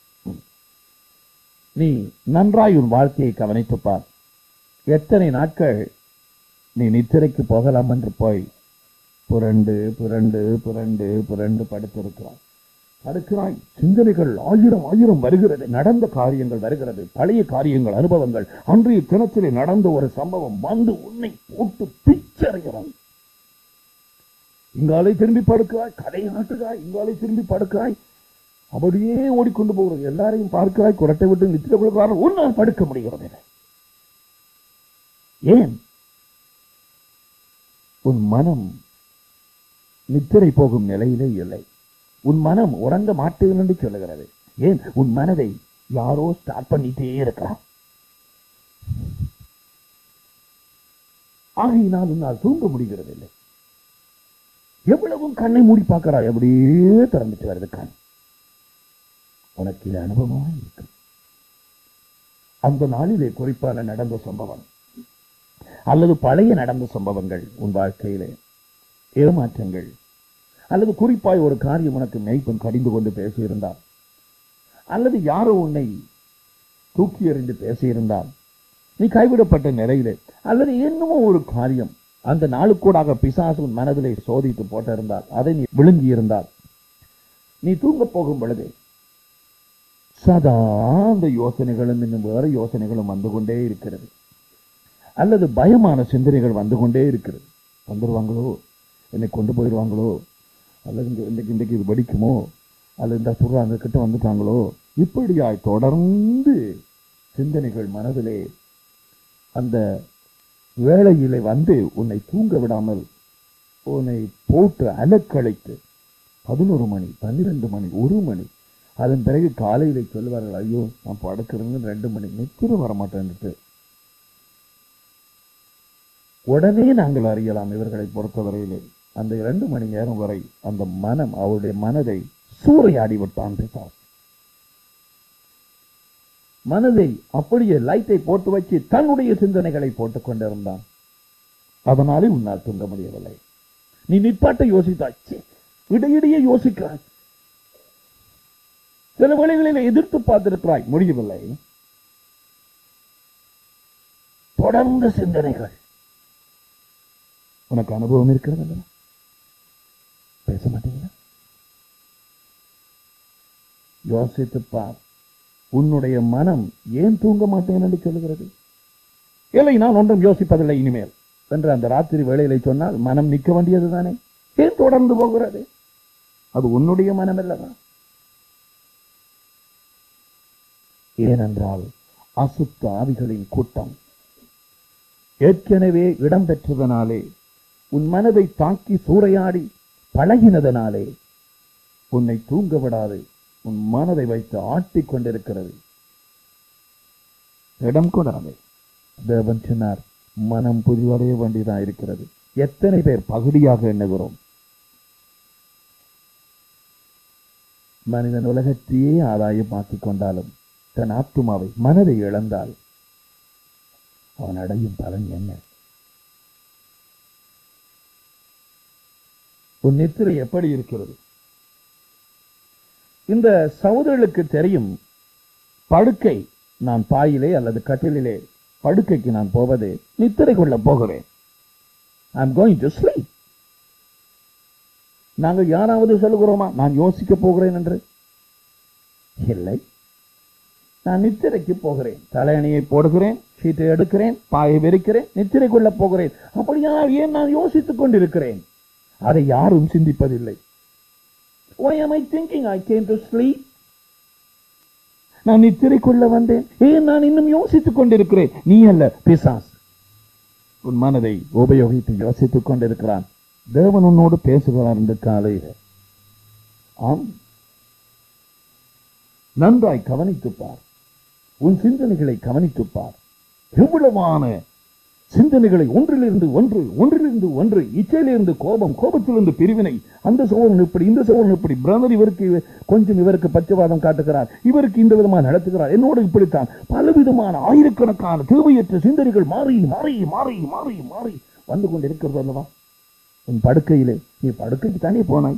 நீ நன்றாய் உன் வாழ்க்கையை கவனித்துப் பார் எத்தனை நாட்கள் நீ நித்திரைக்கு போகலாம் என்று போய் புரண்டு புரண்டு புரண்டு புரண்டு படுத்திருக்கிறாய் படுக்கிறாய் சிந்தனைகள் ஆயிரம் ஆயிரம் வருகிறது நடந்த காரியங்கள் வருகிறது பழைய காரியங்கள் அனுபவங்கள் அன்றைய தினத்திலே நடந்த ஒரு சம்பவம் வந்து உன்னை போட்டு பிச்சறிகிறாய் இங்காலை திரும்பி படுக்கிறாய் கடை நாட்டுகிறாய் இங்காலை திரும்பி படுக்கிறாய் அப்படியே ஓடிக்கொண்டு போகிறது எல்லாரையும் பார்க்கிறாய் குரட்டை விட்டு நித்திர கொள்கிறார் உன்னால் படுக்க முடிகிறது இல்லை. ஏன் உன் மனம் நித்திரை போகும் நிலையிலே இல்லை உன் மனம் உறங்க மாட்டேன் என்று சொல்லுகிறது ஏன் உன் மனதை யாரோ ஸ்டார்ட் பண்ணிட்டே இருக்கிறான் ஆகையினால் உன்னால் தூங்க முடிகிறது இல்லை எவ்வளவும் கண்ணை மூடி பார்க்கிறாய் அப்படியே திறந்துட்டு வருது கண் உனக்கு இது அனுபவமா இருக்கு அந்த நாளிலே குறிப்பான நடந்த சம்பவம் அல்லது பழைய நடந்த சம்பவங்கள் உன் வாழ்க்கையிலே ஏமாற்றங்கள் அல்லது குறிப்பாய் ஒரு காரியம் உனக்கு மெய்ப்பன் கடிந்து கொண்டு பேசியிருந்தால் அல்லது யாரோ உன்னை தூக்கி எறிந்து பேசியிருந்தால் நீ கைவிடப்பட்ட நிலையிலே அல்லது என்னமோ ஒரு காரியம் அந்த நாளுக்கூடாக பிசாசு உன் மனதிலே சோதித்து போட்டிருந்தால் அதை நீ விழுங்கி இருந்தால் நீ தூங்க போகும் பொழுது சதா அந்த யோசனைகளும் இன்னும் வேறு யோசனைகளும் வந்து கொண்டே இருக்கிறது அல்லது பயமான சிந்தனைகள் வந்து கொண்டே இருக்கிறது வந்துடுவாங்களோ என்னை கொண்டு போயிடுவாங்களோ அல்லது இங்க இன்றைக்கு இன்றைக்கு இது வெடிக்குமோ அல்லது இந்த சொல்றாங்க கிட்ட வந்துட்டாங்களோ இப்படியாய் தொடர்ந்து சிந்தனைகள் மனதிலே அந்த வேளையிலே வந்து உன்னை தூங்க விடாமல் உன்னை போட்டு அலக்கழைத்து பதினோரு மணி பன்னிரண்டு மணி ஒரு மணி அதன் பிறகு காலையில சொல்வார்கள் ஐயோ நான் படுக்கிறேன்னு ரெண்டு மணி நித்திரம் வரமாட்டேன்ட்டு உடனே நாங்கள் அறியலாம் இவர்களை பொறுத்தவரையிலே அந்த இரண்டு மணி நேரம் வரை அந்த மனம் அவருடைய மனதை சூறையாடி விட்டான் பிசாசு மனதை அப்படியே லைட்டை போட்டு வச்சு தன்னுடைய சிந்தனைகளை போட்டுக் கொண்டிருந்தான் அதனாலே உன்னால் தூங்க முடியவில்லை நீ நிப்பாட்ட யோசித்தாய் ச்சே, இடையிடையே யோசிக்கிறாய் சில வேளைகளில் எதிர்த்து பார்த்திருக்கிறாய் முடியவில்லை தொடர்ந்த சிந்தனைகள் உனக்கு அனுபவம் இருக்கிறது அல்லவா? பேச மாட்டீங்களா யோசித்து பார் உன்னுடைய மனம் ஏன் தூங்க மாட்டேன் என்று சொல்லுகிறது இல்லை நான் ஒன்றும் யோசிப்பதில்லை இனிமேல் என்று அந்த ராத்திரி வேளையிலே சொன்னால் மனம் நிற்க வேண்டியது தானே ஏன் தொடர்ந்து போகிறது அது உன்னுடைய மனம் அல்லவா ஏனென்றால் அசுத்த ஆவிகளின் கூட்டம் ஏற்கனவே இடம் பெற்றதனாலே உன் மனதை தாக்கி சூறையாடி பழகினதனாலே உன்னை தூங்க விடாது உன் மனதை வைத்து ஆட்டிக் கொண்டிருக்கிறது இடம் கொடாது தேவன் சொன்னார் மனம் புதிவடைய வேண்டியதா இருக்கிறது எத்தனை பேர் பகுதியாக எண்ணுகிறோம் மனிதன் உலகத்தையே ஆதாயமாக்கிக் கொண்டாலும் தன் ஆத்துமாவை மனதை இழந்தால் அவன் அடையும் பலன் என்ன உன் நித்திரை எப்படி இருக்கிறது இந்த சகோதரர்களுக்கு தெரியும் படுக்கை நான் பாயிலே அல்லது கட்டிலே படுக்கைக்கு நான் போவது நித்திரை கொள்ள போகிறேன் I am going to sleep நாங்கள் யாராவது சொல்லுகிறோமா நான் யோசிக்க போகிறேன் என்று இல்லை நான் நித்திரைக்கு போகிறேன் தலையணையை போடுகிறேன் சீட்டை எடுக்கிறேன் பாயை வெறிக்கிறேன் நித்திரை கொள்ள போகிறேன் அப்படியானால் ஏன் நான் யோசித்துக் கொண்டிருக்கிறேன் அதை யாரும் சிந்திப்பதில்லை Why am I thinking I came to sleep? நான் நித்திரை கொள்ள வந்தேன் ஏன் நான் இன்னும் யோசித்துக் கொண்டிருக்கிறேன் நீ அல்ல பிசாஸ் உன் மனதை உபயோகித்து யோசித்துக் கொண்டிருக்கிறான் தேவன் உன்னோடு பேசுகிறார் இந்த காலையில் ஆம் நன்றாய் கவனித்துப் பார் உன் சிந்தனைகளை கவனித்துப் பார் எவ்வளவான சிந்தனைகளை ஒன்றிலிருந்து ஒன்று ஒன்றிலிருந்து ஒன்று இச்சையிலிருந்து கோபம் கோபத்திலிருந்து பிரிவினை அந்த சோழன் இப்படி இந்த சோழன் இப்படி பிரதர் இவருக்கு இவ- கொஞ்சம் இவருக்கு பச்சைவாதம் காட்டுகிறார் இவருக்கு இந்த விதமாக நடத்துகிறார் என்னோடு இப்படித்தான் பலவிதமான ஆயிரக்கணக்கான தேவையற்ற சிந்தனைகள் மாறி மாறி மாறி மாறி மாறி வந்து கொண்டிருக்கிறது அல்லவா உன் படுக்கையிலே நீ படுக்கைக்கு தானே போனாய்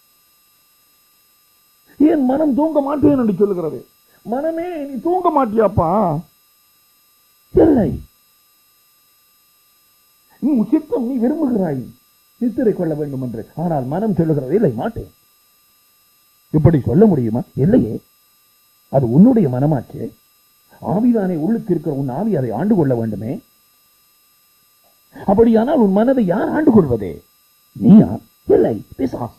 ஏன் மனம் தூங்க மாட்டேன் என்று சொல்லுகிறது மனமே நீ தூங்க மாட்டியாப்பா இல்லை நீ சித்தம் நீ விரும்புகிறாய் நித்திரை கொள்ள வேண்டும் என்று ஆனால் மனம் சொல்லுகிறது இல்லை மாட்டேன் இப்படி சொல்ல முடியுமா இல்லையே அது உன்னுடைய மனமாச்சே ஆவிதானே உள்ளுக்கு இருக்கிற உன் ஆவி அதை ஆண்டு கொள்ள வேண்டுமே அப்படியானால் உன் மனதை யார் ஆண்டு கொள்வதே நீயா இல்லை பிசாஸ்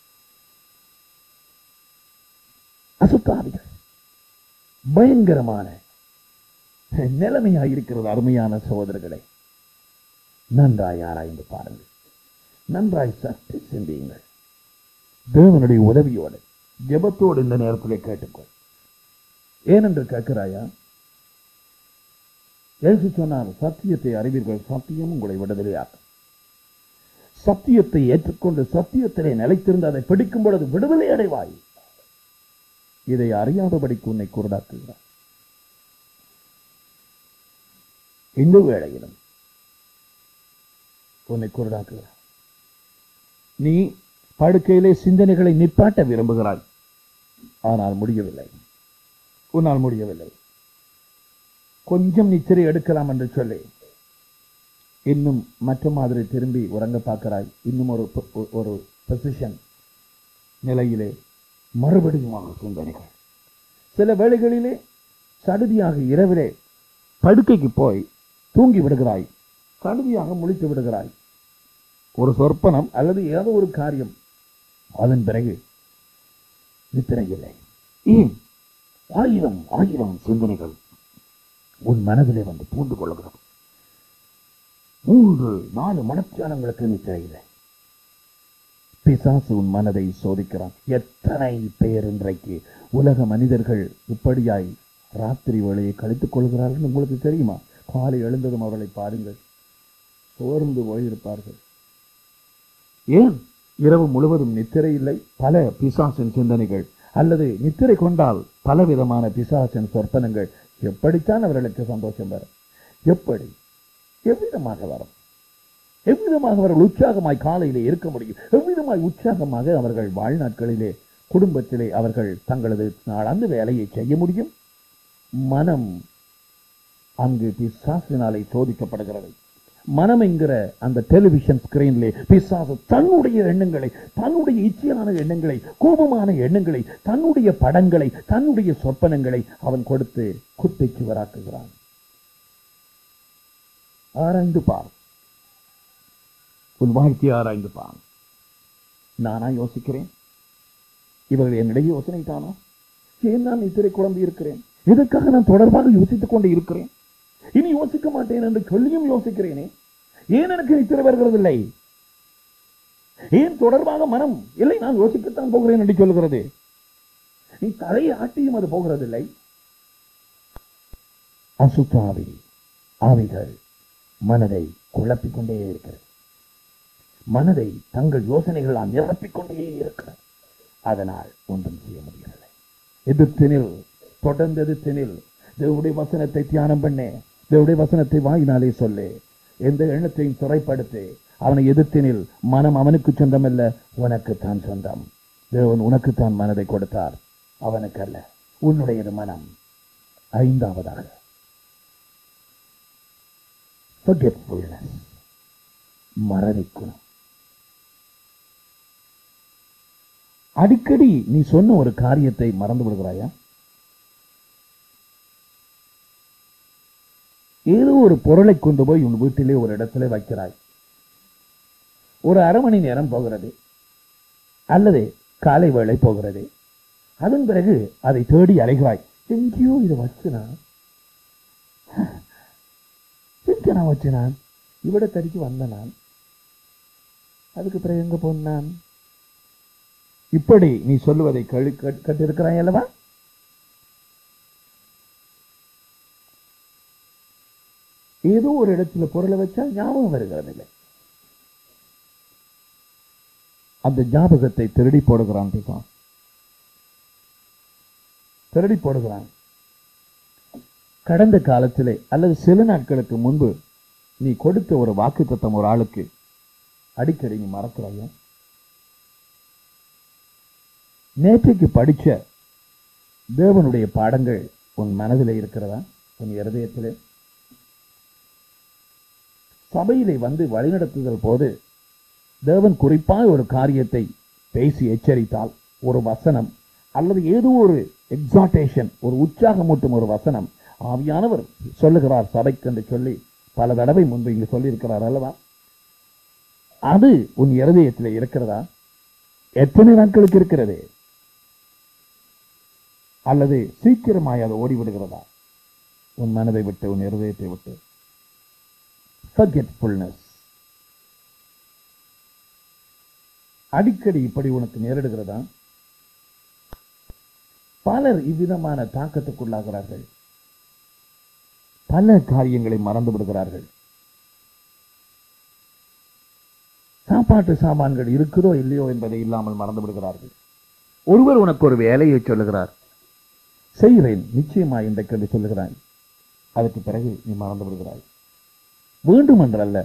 அசுத்தாவிகள் பயங்கரமான நிலைமையாயிருக்கிறது அருமையான சகோதரர்களே நன்றாய் ஆராய்ந்து பாருங்கள் நன்றாய் சற்று சிந்தியுங்கள் தேவனுடைய உதவியோடு ஜெபத்தோடு இந்த நேரத்திலே கேட்டுக்கொள் ஏனென்று கேட்கிறாயா இயேசு சொன்னார் சத்தியத்தை அறிவீர்கள் சத்தியம் உங்களை விடுதலையாக்கும் சத்தியத்தை ஏற்றுக்கொண்டு சத்தியத்திலே நிலைத்திருந்து அதை பிடிக்கும் பொழுது விடுதலை அடைவாய் இதை அறியாதபடிக்கு உன்னை குருடாக்குகிறார் இந்த வேளையிலும் உன்னை குருடாக்குகிறார் நீ படுக்கையிலே சிந்தனைகளை நிப்பாட்ட விரும்புகிறாய் ஆனால் முடியவில்லை உன்னால் முடியவில்லை கொஞ்சம் நிச்சரை எடுக்கலாம் என்று சொல்லி இன்னும் மற்ற மாதிரி திரும்பி உறங்க பார்க்கிறாய் இன்னும் ஒரு பொ- ஒரு பொசிஷன் நிலையிலே மறுபடியுமாக சிந்தனைகள் சில வேளைகளிலே சடுதியாக இரவிலே படுக்கைக்கு போய் தூங்கி விடுகிறாய் சடுதியாக முழித்து விடுகிறாய் ஒரு சொற்பனம் அல்லது ஏதோ ஒரு காரியம் அதன் பிறகு நித்திரை இல்லை ஏன் ஆயிரம் ஆயிரம் சிந்தனைகள் உன் மனதிலே வந்து பூண்டு கொள்கிறது மூன்று நாலு மனத்தியானங்களுக்கு நித்திரை இல்லை பிசாசு உன் மனதை சோதிக்கிறான் எத்தனை பேர் இன்றைக்கு உலக மனிதர்கள் இப்படியாய் ராத்திரி வேளையை கழித்துக் கொள்கிறார்கள் உங்களுக்கு தெரியுமா காலை எழுந்ததும் அவர்களை பாருங்கள் சோர்ந்து போயிருப்பார்கள் ஏன் இரவு முழுவதும் நித்திரை இல்லை பல பிசாசின் சிந்தனைகள் அல்லது நித்திரை கொண்டால் பலவிதமான பிசாசின் சொற்பனங்கள் எப்படித்தான் அவர்களுக்கு சந்தோஷம் வரும் எப்படி எவ்விதமாக வரும் எவ்விதமாக அவர்கள் உற்சாகமாய் காலையிலே இருக்க முடியும் எவ்விதமாய் உற்சாகமாக அவர்கள் வாழ்நாட்களிலே குடும்பத்திலே அவர்கள் தங்களது நாளாந்து வேலையை செய்ய முடியும் மனம் அங்கு பிசாசினாலே சோதிக்கப்படுகிறது மனம் என்கிற அந்த டெலிவிஷன் ஸ்கிரீன்லே பிசாசு தன்னுடைய எண்ணங்களை தன்னுடைய இச்சையான எண்ணங்களை கோபமான எண்ணங்களை தன்னுடைய படங்களை தன்னுடைய சொப்பனங்களை அவன் கொடுத்து குத்தை சுவராக்குகிறான் ஆராய்ந்து பார் உன் வாழ்க்கையை ஆராய்ந்து பார் நானா யோசிக்கிறேன் இவர்கள் என்னுடைய யோசனை தானா ஏன் நான் இத்திரை குழம்பி இருக்கிறேன் எதற்காக நான் தொடர்பாக யோசித்துக் கொண்டு இருக்கிறேன் இனி யோசிக்க மாட்டேன் என்று சொல்லியும் யோசிக்கிறேனே ஏன் எனக்கு நித்திரை வருகிறதில்லை ஏன் தொடர்பாக மனம் இல்லை நான் யோசிக்கத்தான் போகிறேன் என்று சொல்கிறது நீ தலையை ஆட்டியும் அது போகிறதில்லை அசுத்தாவி ஆவிகள் மனதை குழப்பிக் கொண்டே இருக்கிறது மனதை தங்கள் யோசனைகளால் நிரப்பிக் கொண்டே இருக்கிறது அதனால் ஒன்றும் செய்ய முடியவில்லை எதிர்த்தினில் தொடர்ந்து எதிர்த்தினில் தேவனுடைய வசனத்தை தியானம் பண்ணே தேவனுடைய வசனத்தை வாயினாலே சொல்லு எந்த எண்ணத்தையும் துறைப்படுத்து அவனை எதிர்த்தினில் மனம் அவனுக்கு சொந்தமல்ல உனக்கு தான் சொந்தம் தேவன் உனக்குத்தான் மனதை கொடுத்தார் அவனுக்கு அல்ல உன்னுடையது மனம் ஐந்தாவதாக forgetfulness மறதி குணம் அடிக்கடி நீ சொன்ன ஒரு காரியத்தை மறந்து விடுகிறாயா ஏதோ ஒரு பொருளை கொண்டு போய் உன் வீட்டிலே ஒரு இடத்துல வைக்கிறாய் ஒரு அரை மணி நேரம் போகிறது அல்லது காலை வேளை போகிறது அதன் பிறகு அதை தேடி அலைகிறாய் எங்கேயோ இதை வச்சு நான் எங்க நான் வச்சு நான் இவ்விடத்தடிக்கு வந்த நான் அதுக்கு பிறகு எங்க போனான் இப்படி நீ சொல்லுவதை கழு கட்டிருக்கிறாய் அல்லவா ஏதோ ஒரு இடத்துல பொருளை வச்சா ஞாபகம் வருகிறது இல்லை அந்த ஞாபகத்தை திருடி போடுகிறான் பிசான் திருடி போடுகிறான் கடந்த காலத்திலே அல்லது சில நாட்களுக்கு முன்பு நீ கொடுத்த ஒரு வாக்கு ஒரு ஆளுக்கு அடிக்கடி நீ மறக்கிறாயா நேற்றைக்கு படிச்ச தேவனுடைய பாடங்கள் உன் மனதிலே இருக்கிறதா உன் இருதயத்திலே சபையிலே வந்து வழிநடத்துதல் போது தேவன் குறிப்பாக ஒரு காரியத்தை பேசி எச்சரித்தால் ஒரு வசனம் அல்லது ஏதோ ஒரு எக்ஸாட்டேஷன் ஒரு உற்சாகமூட்டும் ஒரு வசனம் ஆவியானவர் சொல்லுகிறார் சபைக்கு என்று சொல்லி பல தடவை முன்பு இங்கு சொல்லியிருக்கிறார் அல்லவா அது உன் இருதயத்தில் இருக்கிறதா எத்தனை நாட்களுக்கு இருக்கிறது அல்லது சீக்கிரமாய் அது ஓடிவிடுகிறதா உன் மனதை விட்டு உன் இருதயத்தை விட்டு forgetfulness அடிக்கடி இப்படி உனக்கு நேரிடுகிறதா பலர் இவ்விதமான தாக்கத்துக்குள்ளாகிறார்கள் பல காரியங்களை மறந்து விடுகிறார்கள் சாப்பாட்டு சாமான்கள் இருக்குதோ இல்லையோ என்பதை இல்லாமல் மறந்து விடுகிறார்கள் ஒருவர் உனக்கு ஒரு வேலையை சொல்லுகிறார் செய்கிறேன் நிச்சயமா இன்றைக்கு என்று சொல்லுகிறாய் அதற்கு பிறகு நீ மறந்து விடுகிறாய் வேண்டும் என்றல்ல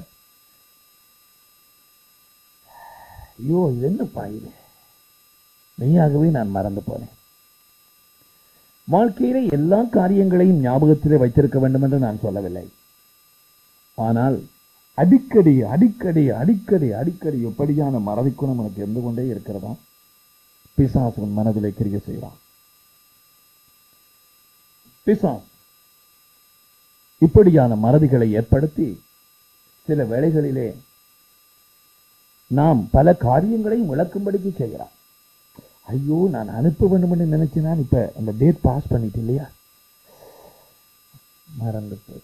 ஐயோ இது என்ன பாயிரு மெய்யாகவே நான் மறந்து போனேன் வாழ்க்கையில எல்லா காரியங்களையும் ஞாபகத்திலே வைத்திருக்க வேண்டும் என்று நான் சொல்லவில்லை ஆனால் அடிக்கடி அடிக்கடி அடிக்கடி அடிக்கடி எப்படியான மறதிக்குணம் உனக்கு இருந்து கொண்டே இருக்கிறதா பிசாசு உன் மனதிலே கிரிய செய்கிறான் பிசாஸ் இப்படியான மறதிகளை ஏற்படுத்தி சில வேளைகளிலே நாம் பல காரியங்களையும் விளக்கும்படிக்கு செய்கிறான் ஐயோ நான் அனுப்ப வேண்டும் என்று நினைச்சேன் இப்ப அந்த டேட் பாஸ் பண்ணிட்டு இல்லையா மறந்து போய்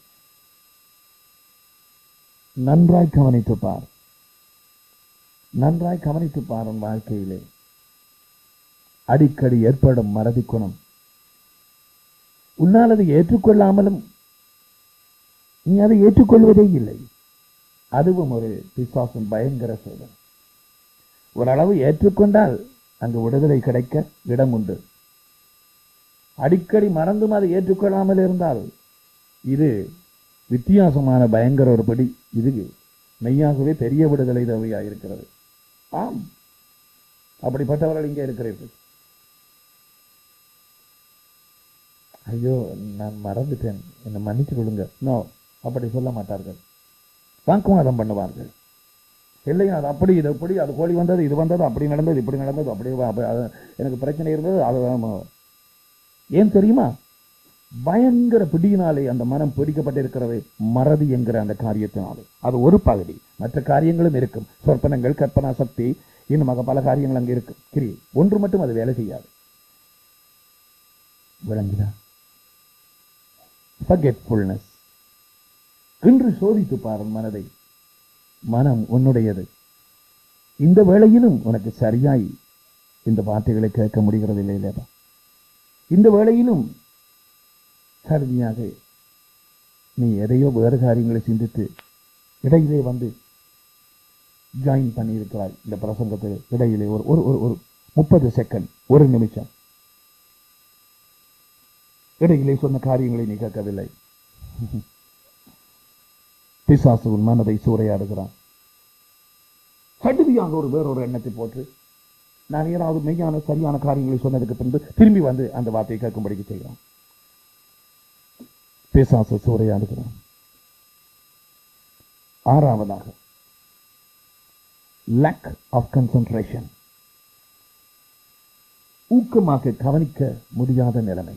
நன்றாய் கவனித்து பார் நன்றாய் கவனித்து பார் உன் வாழ்க்கையிலே அடிக்கடி ஏற்படும் மறதி குணம் உன்னால் அதை ஏற்றுக்கொள்ளாமலும் நீ அதை ஏற்றுக்கொள்வதே இல்லை அதுவும் ஒரு பிசாசின் பயங்கர சோதனை ஓரளவு ஏற்றுக்கொண்டால் அங்கு விடுதலை கிடைக்க இடம் உண்டு அடிக்கடி மறந்தும் அதை ஏற்றுக்கொள்ளாமல் இருந்தால் இது வித்தியாசமான பயங்கர ஒரு படி இது மெய்யாகவே பெரிய விடுதலை தேவையாயிருக்கிறது ஆம் அப்படிப்பட்டவர்கள் இங்கே இருக்கிறீர்கள் ஐயோ நான் மறந்துட்டேன் என்னை மன்னிச்சு கொடுங்க நோ அப்படி சொல்ல மாட்டார்கள் வாக்குவாதம் பண்ணுவார்கள் இல்லை அது அப்படி இது அப்படி அது கோழி வந்தது இது வந்தது அப்படி நடந்தது இப்படி நடந்தது அப்படி வ- அப்ப அது எனக்கு பிரச்சனை இருந்தது அது ஆமா. ஏன் தெரியுமா பயங்கர பிடியினாலே அந்த மனம் பிடிக்கப்பட்டிருக்கிறது மறதி என்கிற அந்த காரியத்தினாலே அது ஒரு பகுதி மற்ற காரியங்களும் இருக்கும் சொற்பனங்கள் கற்பனா சக்தி இன்னுமாக பல காரியங்கள் அங்கே இருக்கும் கிரி ஒன்று மட்டும் அது வேலை செய்யாது விளங்குதா forgetfulness இன்று சோதித்து பாரு உன் மனதை மனம் உன்னுடையது இந்த வேளையிலும் உனக்கு சரியாய் இந்த வார்த்தைகளை கேட்க முடிகிறது இல்லை இல்லையா இந்த வேளையிலும் சரியாக நீ எதையோ வேறு காரியங்களை சிந்தித்து இடையிலே வந்து ஜாயின் பண்ணியிருக்கிறாய் இந்த பிரசங்கத்தில் இடையிலே ஒரு ஒரு ஒரு ஒரு முப்பது செகண்ட் ஒரு நிமிஷம் இடையிலே சொன்ன காரியங்களை நீ கேட்கவில்லை பிசாசு உன் மனதை சூறையாடுகிறான் சடுதியாக ஒரு வேறொரு எண்ணத்தை போட்டு நான் ஏதாவது மெய்யான சரியான காரியங்களை சொன்னதுக்கு பின்பு திரும்பி வந்து அந்த வார்த்தையை கேட்கும்படிக்கு செய்கிறான் பிசாசு சூறையாடுகிறான் ஆறாவதாக lack of concentration ஊக்கமாக கவனிக்க முடியாத நிலைமை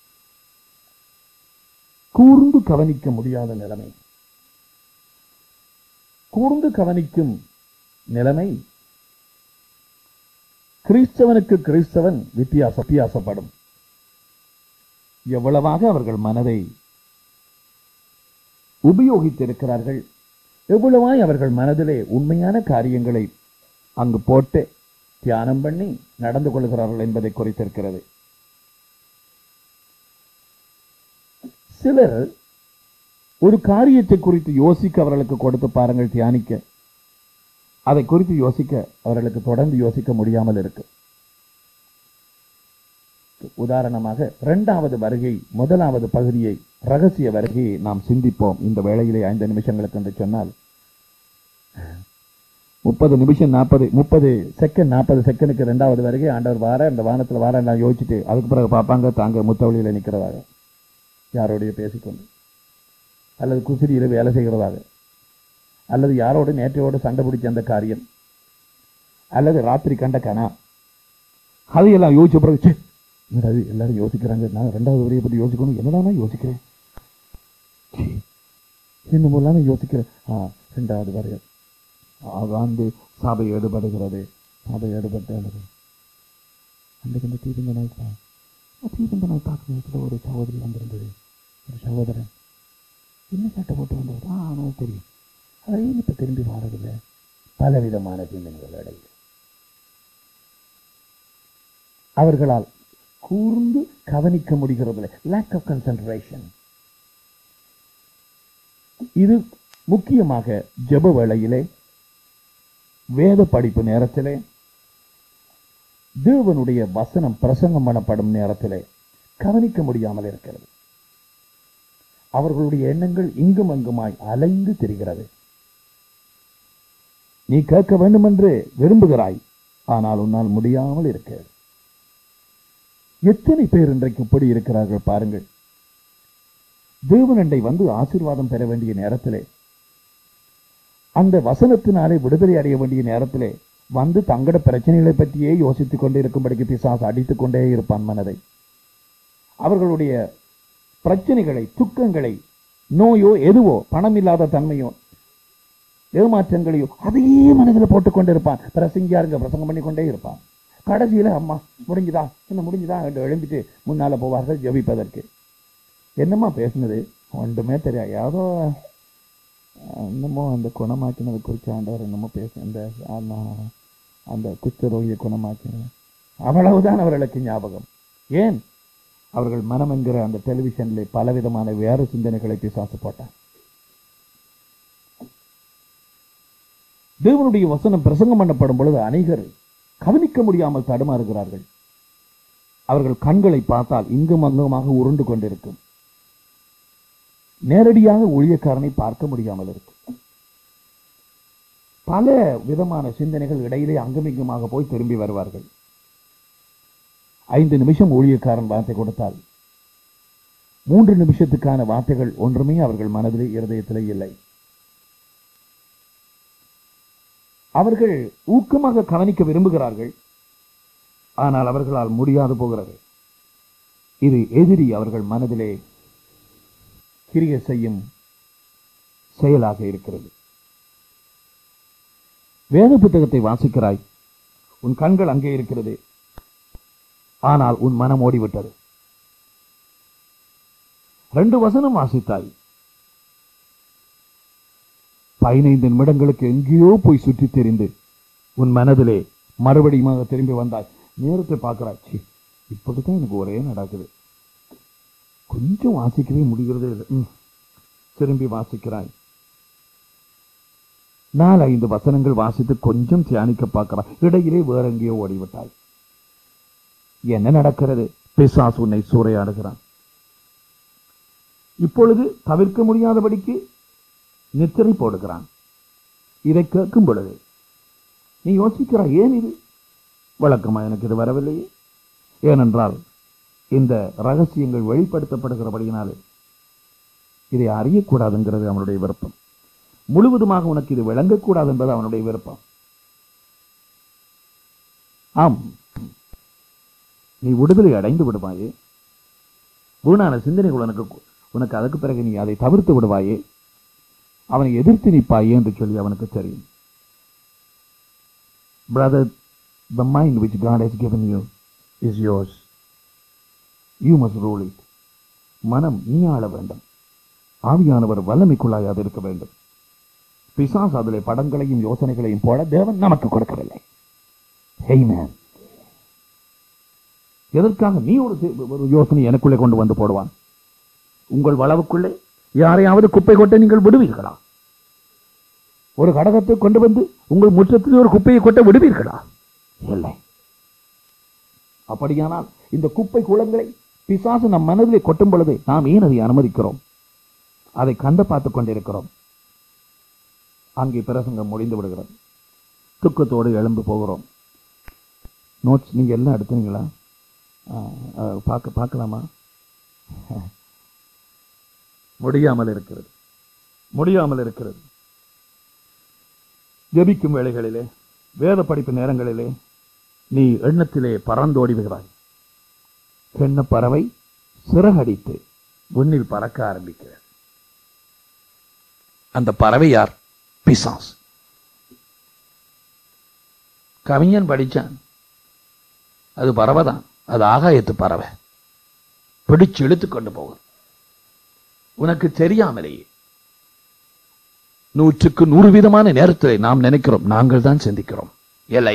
கூர்ந்து கவனிக்க முடியாத நிலைமை கூர்ந்து கவனிக்கும் நிலைமை கிறிஸ்தவனுக்கு கிறிஸ்தவன் வித்தியாச வித்தியாசப்படும் எவ்வளவாக அவர்கள் மனதை உபயோகித்திருக்கிறார்கள் எவ்வளவாய் அவர்கள் மனதிலே உண்மையான காரியங்களை அங்கு போட்டு தியானம் பண்ணி நடந்து கொள்கிறார்கள் என்பதை குறித்திருக்கிறது சிலர் ஒரு காரியத்தை குறித்து யோசிக்க அவர்களுக்கு கொடுத்து பாருங்கள் தியானிக்க அதை குறித்து யோசிக்க அவர்களுக்கு தொடர்ந்து யோசிக்க முடியாமல் இருக்கு உதாரணமாக இரண்டாவது வருகை முதலாவது பகுதியை ரகசிய வருகையை நாம் சிந்திப்போம் இந்த வேளையிலே ஐந்து நிமிஷங்களுக்கு என்று சொன்னால் முப்பது நிமிஷம் நாற்பது முப்பது செகண்ட் நாற்பது செகண்டுக்கு ரெண்டாவது வருகை ஆண்டவர் வார இந்த வானத்தில் வார நான் யோசிச்சுட்டு அதுக்கு பிறகு பார்ப்பாங்க தாங்க முத்தவழியில் நிற்கிறதாக யாரோடைய பேசிக்கொண்டு அல்லது குசிரியில வேலை செய்கிறதாக அல்லது யாரோடு நேற்றையோடு சண்டை பிடிச்ச அந்த காரியம் அல்லது ராத்திரி கண்ட கனா அதையெல்லாம் யோசிச்ச பிறகு ச்சே, என்னடா இது எல்லாரும் யோசிக்கிறாங்க நான் ரெண்டாவது வரியை பற்றி யோசிக்கணும் என்னடா நான் யோசிக்கிறேன் ச்சே, இன்னும் போலாம் யோசிக்கிறேன் ஆ ரெண்டாவது வரையம் ஆகாந்து சபை எடுபடுகிறது சபை எடுபட்டு அன்றைக்கு இந்த தீபந்த நாள் பா தீபந்த நாள் பார்க்கும் நேரத்தில் ஒரு சகோதரி வந்திருந்தது ஒரு சகோதரன் என்ன சட்டை போட்டு வந்தது ஆ எனக்கு தெரியும் அதை ஏன் இப்போ திரும்பி வாரதில்லை பலவிதமான சிந்தனைகள் இடையில் அவர்களால் கூர்ந்து கவனிக்க முடிகிறதில்லை லேக் ஆஃப் கன்சன்ட்ரேஷன் இது முக்கியமாக ஜெப வேளையிலே வேத படிப்பு நேரத்திலே தேவனுடைய வசனம் பிரசங்கம் பண்ணப்படும் நேரத்திலே கவனிக்க முடியாமல் இருக்கிறது அவர்களுடைய எண்ணங்கள் இங்கும் அங்குமாய் அலைந்து திரிகிறது நீ கேட்க வேண்டும் என்று விரும்புகிறாய் ஆனால் உன்னால் முடியாமல் இருக்கிறது எத்தனை பேர் இன்றைக்கு இப்படி இருக்கிறார்கள் பாருங்கள் தேவனண்டை வந்து ஆசீர்வாதம் பெற வேண்டிய நேரத்திலே அந்த வசனத்தினாலே விடுதலை அடைய வேண்டிய நேரத்திலே வந்து தங்கட பிரச்சனைகளை பற்றியே யோசித்துக் கொண்டே இருக்கும்படிக்கு பிசாசு அடித்துக் கொண்டே இருப்பான் மனதை அவர்களுடைய பிரச்சனைகளை துக்கங்களை நோயோ எதுவோ பணம் இல்லாத தன்மையோ ஏமாற்றங்களையோ அதையே மனதில் போட்டுக் கொண்டிருப்பான் பிரசங்கியா இருங்க பிரசங்கம் பண்ணி கொண்டே இருப்பான் கடைசியில அம்மா முடிஞ்சுதா என்ன முடிஞ்சுதா என்று எழும்பிட்டு முன்னால போவார்கள் ஜெபிப்பதற்கு என்னம்மா பேசுனது ஒன்றுமே தெரியாது ஏதோ என்னமோ அந்த குணமாக்கினதை குறித்து ஆண்டவர் என்னமோ பேச அந்த அந்த- அந்த குஷ்டரோகியை குணமாக்கினது அவ்வளவுதான் அவர்களுக்கு ஞாபகம் ஏன் அவர்கள் மனம் என்கிற அந்த டெலிவிஷன்ல பலவிதமான வேறு சிந்தனைகளை பிசாசு போட்டார் தேவனுடைய வசனம் பிரசங்கம் பண்ணப்படும் பொழுது அநேகர் கவனிக்க முடியாமல் தடுமாறுகிறார்கள் அவர்கள் கண்களை பார்த்தால் இங்கும் அங்குமாக உருண்டு கொண்டிருக்கும் நேரடியாக ஊழியக்காரனை பார்க்க முடியாமல் இருக்கும் பல விதமான சிந்தனைகள் இடையிலே அங்குமிங்குமாக போய் திரும்பி வருவார்கள் ஐந்து நிமிஷம் ஊழியக்காரன் வார்த்தை கொடுத்தால் மூன்று நிமிஷத்துக்கான வார்த்தைகள் ஒன்றுமே அவர்கள் மனதிலே இருதயத்திலே இல்லை அவர்கள் ஊக்கமாக கவனிக்க விரும்புகிறார்கள் ஆனால் அவர்களால் முடியாது போகிறது இது எதிரி அவர்கள் மனதிலே கிரிய செய்யும் செயலாக இருக்கிறது வேத புத்தகத்தை வாசிக்கிறாய் உன் கண்கள் அங்கே இருக்கிறது ஆனால் உன் மனம் ஓடிவிட்டது ரெண்டு வசனம் வாசித்தாய் பதினைந்து நிமிடங்களுக்கு எங்கேயோ போய் சுற்றி தெரிந்து உன் மனதிலே மறுபடியும் திரும்பி வந்தாய் நேரத்தை பார்க்கிறாய் ச்சீ, இப்படித்தான் எனக்கு ஒரே நடக்குது கொஞ்சம் வாசிக்கவே முடிகிறதே இல்லை ம். திரும்பி வாசிக்கிறாய் நாலு ஐந்து வசனங்கள் வாசித்து கொஞ்சம் தியானிக்க பார்க்கிறாய் இடையிலே வேற எங்கேயோ ஓடிவிட்டாய் என்ன நடக்கிறது பிசாசு உன்னை சூறையாடுகிறான் இப்பொழுது தவிர்க்க முடியாதபடிக்கு நித்திரை போடுகிறான் இதை கேட்கும் பொழுது நீ யோசிக்கிறாய் ஏன் இது வழக்கமா எனக்கு இது வரவில்லையே ஏனென்றால் இந்த ரகசியங்கள் வெளிப்படுத்தப்படுகிறபடியினாலே இதை அறியக்கூடாதுங்கிறது அவனுடைய விருப்பம் முழுவதுமாக உனக்கு இது விளங்கக்கூடாது என்பது அவனுடைய விருப்பம் ஆம் நீ விடுதலை அடைந்து விடுவாயே வீணான சிந்தனைகள் உனக்கு உனக்கு அதுக்கு பிறகு நீ அதை தவிர்த்து விடுவாயே அவனை எதிர்த்து நிற்பாயே என்று சொல்லி அவனுக்கு தெரியும் brother the mind which God has given you is yours you must rule it மனம் நீ ஆள வேண்டும் ஆவியானவர் வல்லமைக்குள்ளாய் அது இருக்க வேண்டும் பிசாஸ் அதிலே படங்களையும் யோசனைகளையும் போட தேவன் நமக்கு கொடுக்கவில்லை Amen. எதற்காக நீ ஒரு சி- ஒரு யோசனை எனக்குள்ளே கொண்டு வந்து போடுவான் உங்கள் வளவுக்குள்ளே யாரையாவது குப்பை கொட்ட நீங்கள் விடுவீர்களா ஒரு கடகத்தை கொண்டு வந்து உங்கள் முற்றத்தில் ஒரு குப்பையை கொட்ட விடுவீர்களா இல்லை அப்படியானால் இந்த குப்பை குளங்களை பிசாசு நம் மனதிலே கொட்டும் பொழுது நாம் ஏன் அதை அனுமதிக்கிறோம் அதை கண்ட பார்த்துக் கொண்டிருக்கிறோம் அங்கே பிரசங்கம் முடிந்து விடுகிறது துக்கத்தோடு எழுந்து போகிறோம் நோட்ஸ் நீங்க எல்லாம் எடுத்தீங்களா ஆ, ஆ, பார்க்க பார்க்கலாமா முடியாமல் இருக்கிறது முடியாமல் இருக்கிறது ஜெபிக்கும் வேளைகளிலே வேத படிப்பு நேரங்களிலே நீ எண்ணத்திலே பறந்தோடி விடுகிறாய் எண்ண பறவை சிறகடித்து விண்ணில் பறக்க ஆரம்பிக்கிறது அந்த பறவை யார் பிசாஸ் கவிஞன் படிச்சான் அது பறவை தான் அது ஆகாயத்து பறவை பிடிச்சு இழுத்து கொண்டு போகும் உனக்கு தெரியாமலேயே நூற்றுக்கு நூறு விதமான நேரத்தில் நாம் நினைக்கிறோம் நாங்கள் தான் சிந்திக்கிறோம் இல்லை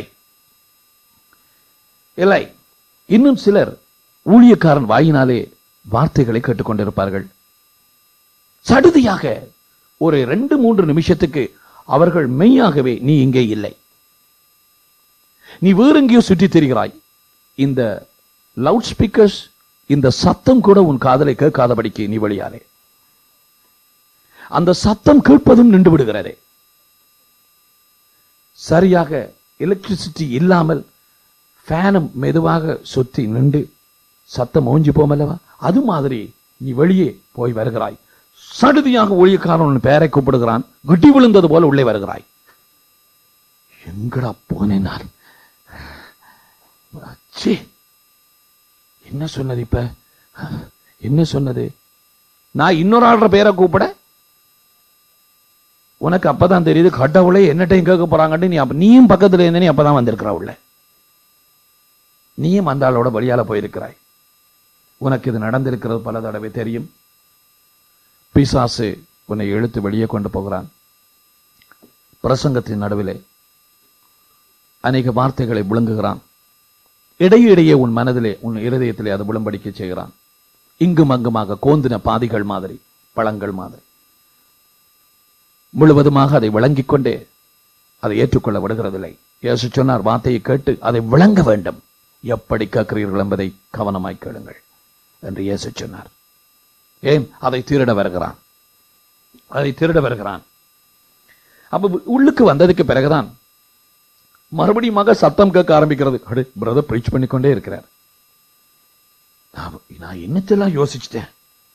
இல்லை இன்னும் சிலர் ஊழியக்காரன் வாயினாலே வார்த்தைகளை கேட்டுக்கொண்டிருப்பார்கள் சடுதியாக ஒரு ரெண்டு மூன்று நிமிஷத்துக்கு அவர்கள் மெய்யாகவே நீ இங்கே இல்லை நீ வேற எங்கேயோ சுற்றித் திரிகிறாய் இந்த லவுட் ஸ்பீக்கர்ஸ் இந்த சத்தம் கூட உன் காதலை கேட்காதபடிக்கு நீ வழியாலே அந்த சத்தம் கேட்பதும் நின்று விடுகிறதே சரியாக எலக்ட்ரிசிட்டி இல்லாமல் ஃபேனும் மெதுவாக சுத்தி நின்று சத்தம் ஓஞ்சி போமல்லவா அது மாதிரி நீ வெளியே போய் வருகிறாய் சடுதியாக ஊழியக்காரன் உன் பேரை கூப்பிடுகிறான் குட்டி விழுந்தது போல உள்ளே வருகிறாய் எங்கடா போனேன் நான் ச்சே என்ன சொன்னது இப்ப என்ன சொன்னது நான் இன்னொரு ஆள்ற பேரை கூப்பிட உனக்கு அப்பதான் தெரியுது கடவுளே என்னட்டையும் கேட்க போறாங்கன்னு நீ அப்ப நீயும் பக்கத்துல இருந்த நீ அப்பதான் வந்திருக்கிறா உள்ள நீயும் அந்த ஆளோட வழியால போயிருக்கிறாய் உனக்கு இது நடந்திருக்கிறது பல தடவை தெரியும் பிசாசு உன்னை இழுத்து வெளியே கொண்டு போகிறான் பிரசங்கத்தின் நடுவிலே அநேக வார்த்தைகளை விழுங்குகிறான் இடையே இடையே உன் மனதிலே உன் இருதயத்திலே அது விளம்படிக்க செய்கிறான் இங்கும் அங்குமாக கோந்தின பாதிகள் மாதிரி பழங்கள் மாதிரி முழுவதுமாக அதை விளங்கிக் கொண்டே அதை ஏற்றுக்கொள்ள விடுகிறதில்லை இயேசு சொன்னார் வார்த்தையை கேட்டு அதை விளங்க வேண்டும் எப்படி கேட்கிறீர்கள் என்பதை கவனமாய் கேளுங்கள் என்று இயேசு சொன்னார் ஏன் அதை திருட வருகிறான் அதை திருட வருகிறான் அப்ப உள்ளுக்கு வந்ததுக்கு பிறகுதான் மறுபடியும் சத்தம் கேட்க ஆரம்பிக்கிறது அடே பிரதர் பிரீச் பண்ணிக்கொண்டே இருக்கிறார் நான் நான் என்னத்தெல்லாம் யோசிச்சிட்டேன்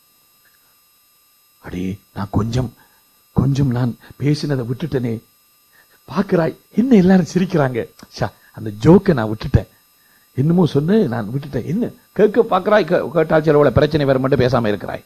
அடே நான் கொஞ்சம் கொஞ்சம் நான் பேசினதை விட்டுட்டேனே பார்க்கிறாய் என்ன எல்லாரும் சிரிக்கிறாங்க ச்சா, அந்த ஜோக்கை நான் விட்டுட்டேன் என்னமோ சொன்னு நான் விட்டுட்டேன் என்ன கேட்க பார்க்கிறாய் கே- கேட்டால் சிலவுல பிரச்சனை வர மட்டும் பேசாம இருக்கிறாய்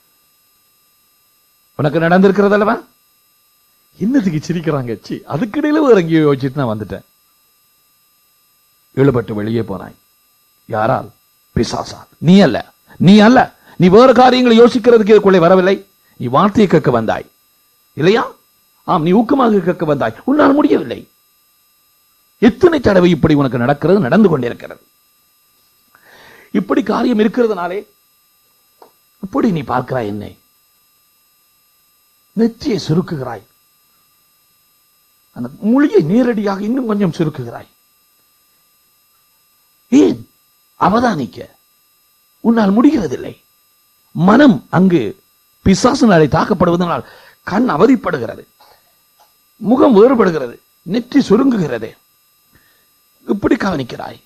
உனக்கு நடந்திருக்கிறது அல்லவா என்னத்துக்கு சிரிக்கிறாங்க சி அதுக்கிடையில வேற எங்கேயோ யோசிச்சுட்டு நான் வந்துட்டேன் இழுபட்டு வெளியே போனாய் யாரால் பிசாசால் நீ அல்ல நீ அல்ல நீ வேறு காரியங்களை யோசிக்கிறதுக்கு இதுக்குள்ளே வரவில்லை நீ வார்த்தையை கேட்க வந்தாய் இல்லையா ஆம் நீ ஊக்கமாக கேட்க வந்தாய் உன்னால் முடியவில்லை எத்தனை தடவை இப்படி உனக்கு நடக்கிறது நடந்து கொண்டிருக்கிறது இப்படி காரியம் இருக்கிறதுனாலே இப்படி நீ பார்க்கிறாய் என்னை நெற்றியை சுருக்குகிறாய் அந்த மொழியை நேரடியாக இன்னும் கொஞ்சம் சுருக்குகிறாய் ஏன் அவதானிக்க உன்னால் முடிகிறதில்லை மனம் அங்கு பிசாசினாலே தாக்கப்படுவதனால் கண் அவதிப்படுகிறது முகம் வேறுபடுகிறது நெற்றி சுருங்குகிறது இப்படி கவனிக்கிறாய்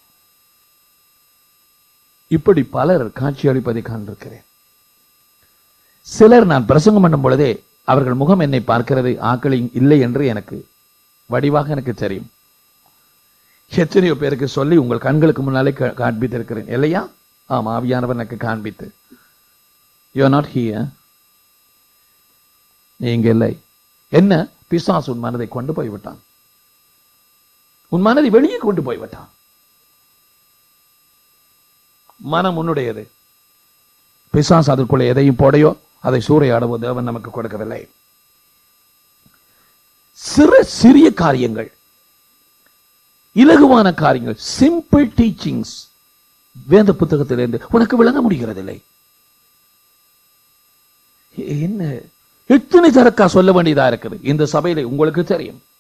இப்படி பலர் காட்சி அளிப்பதை காண்பிருக்கிறேன் சிலர் நான் பிரசங்கம் பண்ணும் பொழுதே அவர்கள் முகம் என்னை பார்க்கிறது ஆக்களின் இல்லை என்று எனக்கு வடிவாக எனக்கு தெரியும் எத்தனையோ பேருக்கு சொல்லி உங்கள் கண்களுக்கு முன்னாலே கா- காண்பித்திருக்கிறேன் இல்லையா ஆமா ஆவியானவர் எனக்கு காண்பித்து யூ ஆர் நாட் ஹியர் நீங்க இல்லை என்ன பிசாசு உன் மனதை கொண்டு போய் விட்டான் உன் மனதை வெளியே கொண்டு போய் விட்டான் மனம் உன்னுடையது பிசாசு அதற்குள்ள எதையும் போடையோ அதை சூறையாடவோ தேவன் நமக்கு கொடுக்கவில்லை சிறு சிறிய காரியங்கள் இலகுவான காரியங்கள் சிம்பிள் டீச்சிங்ஸ் வேத புத்தகத்திலிருந்து உனக்கு விளங்க முடிகிறதில்லை என்ன எத்தனை தரக்கா சொல்ல வேண்டியதா இருக்குது இந்த சபையில உங்களுக்கு தெரியும்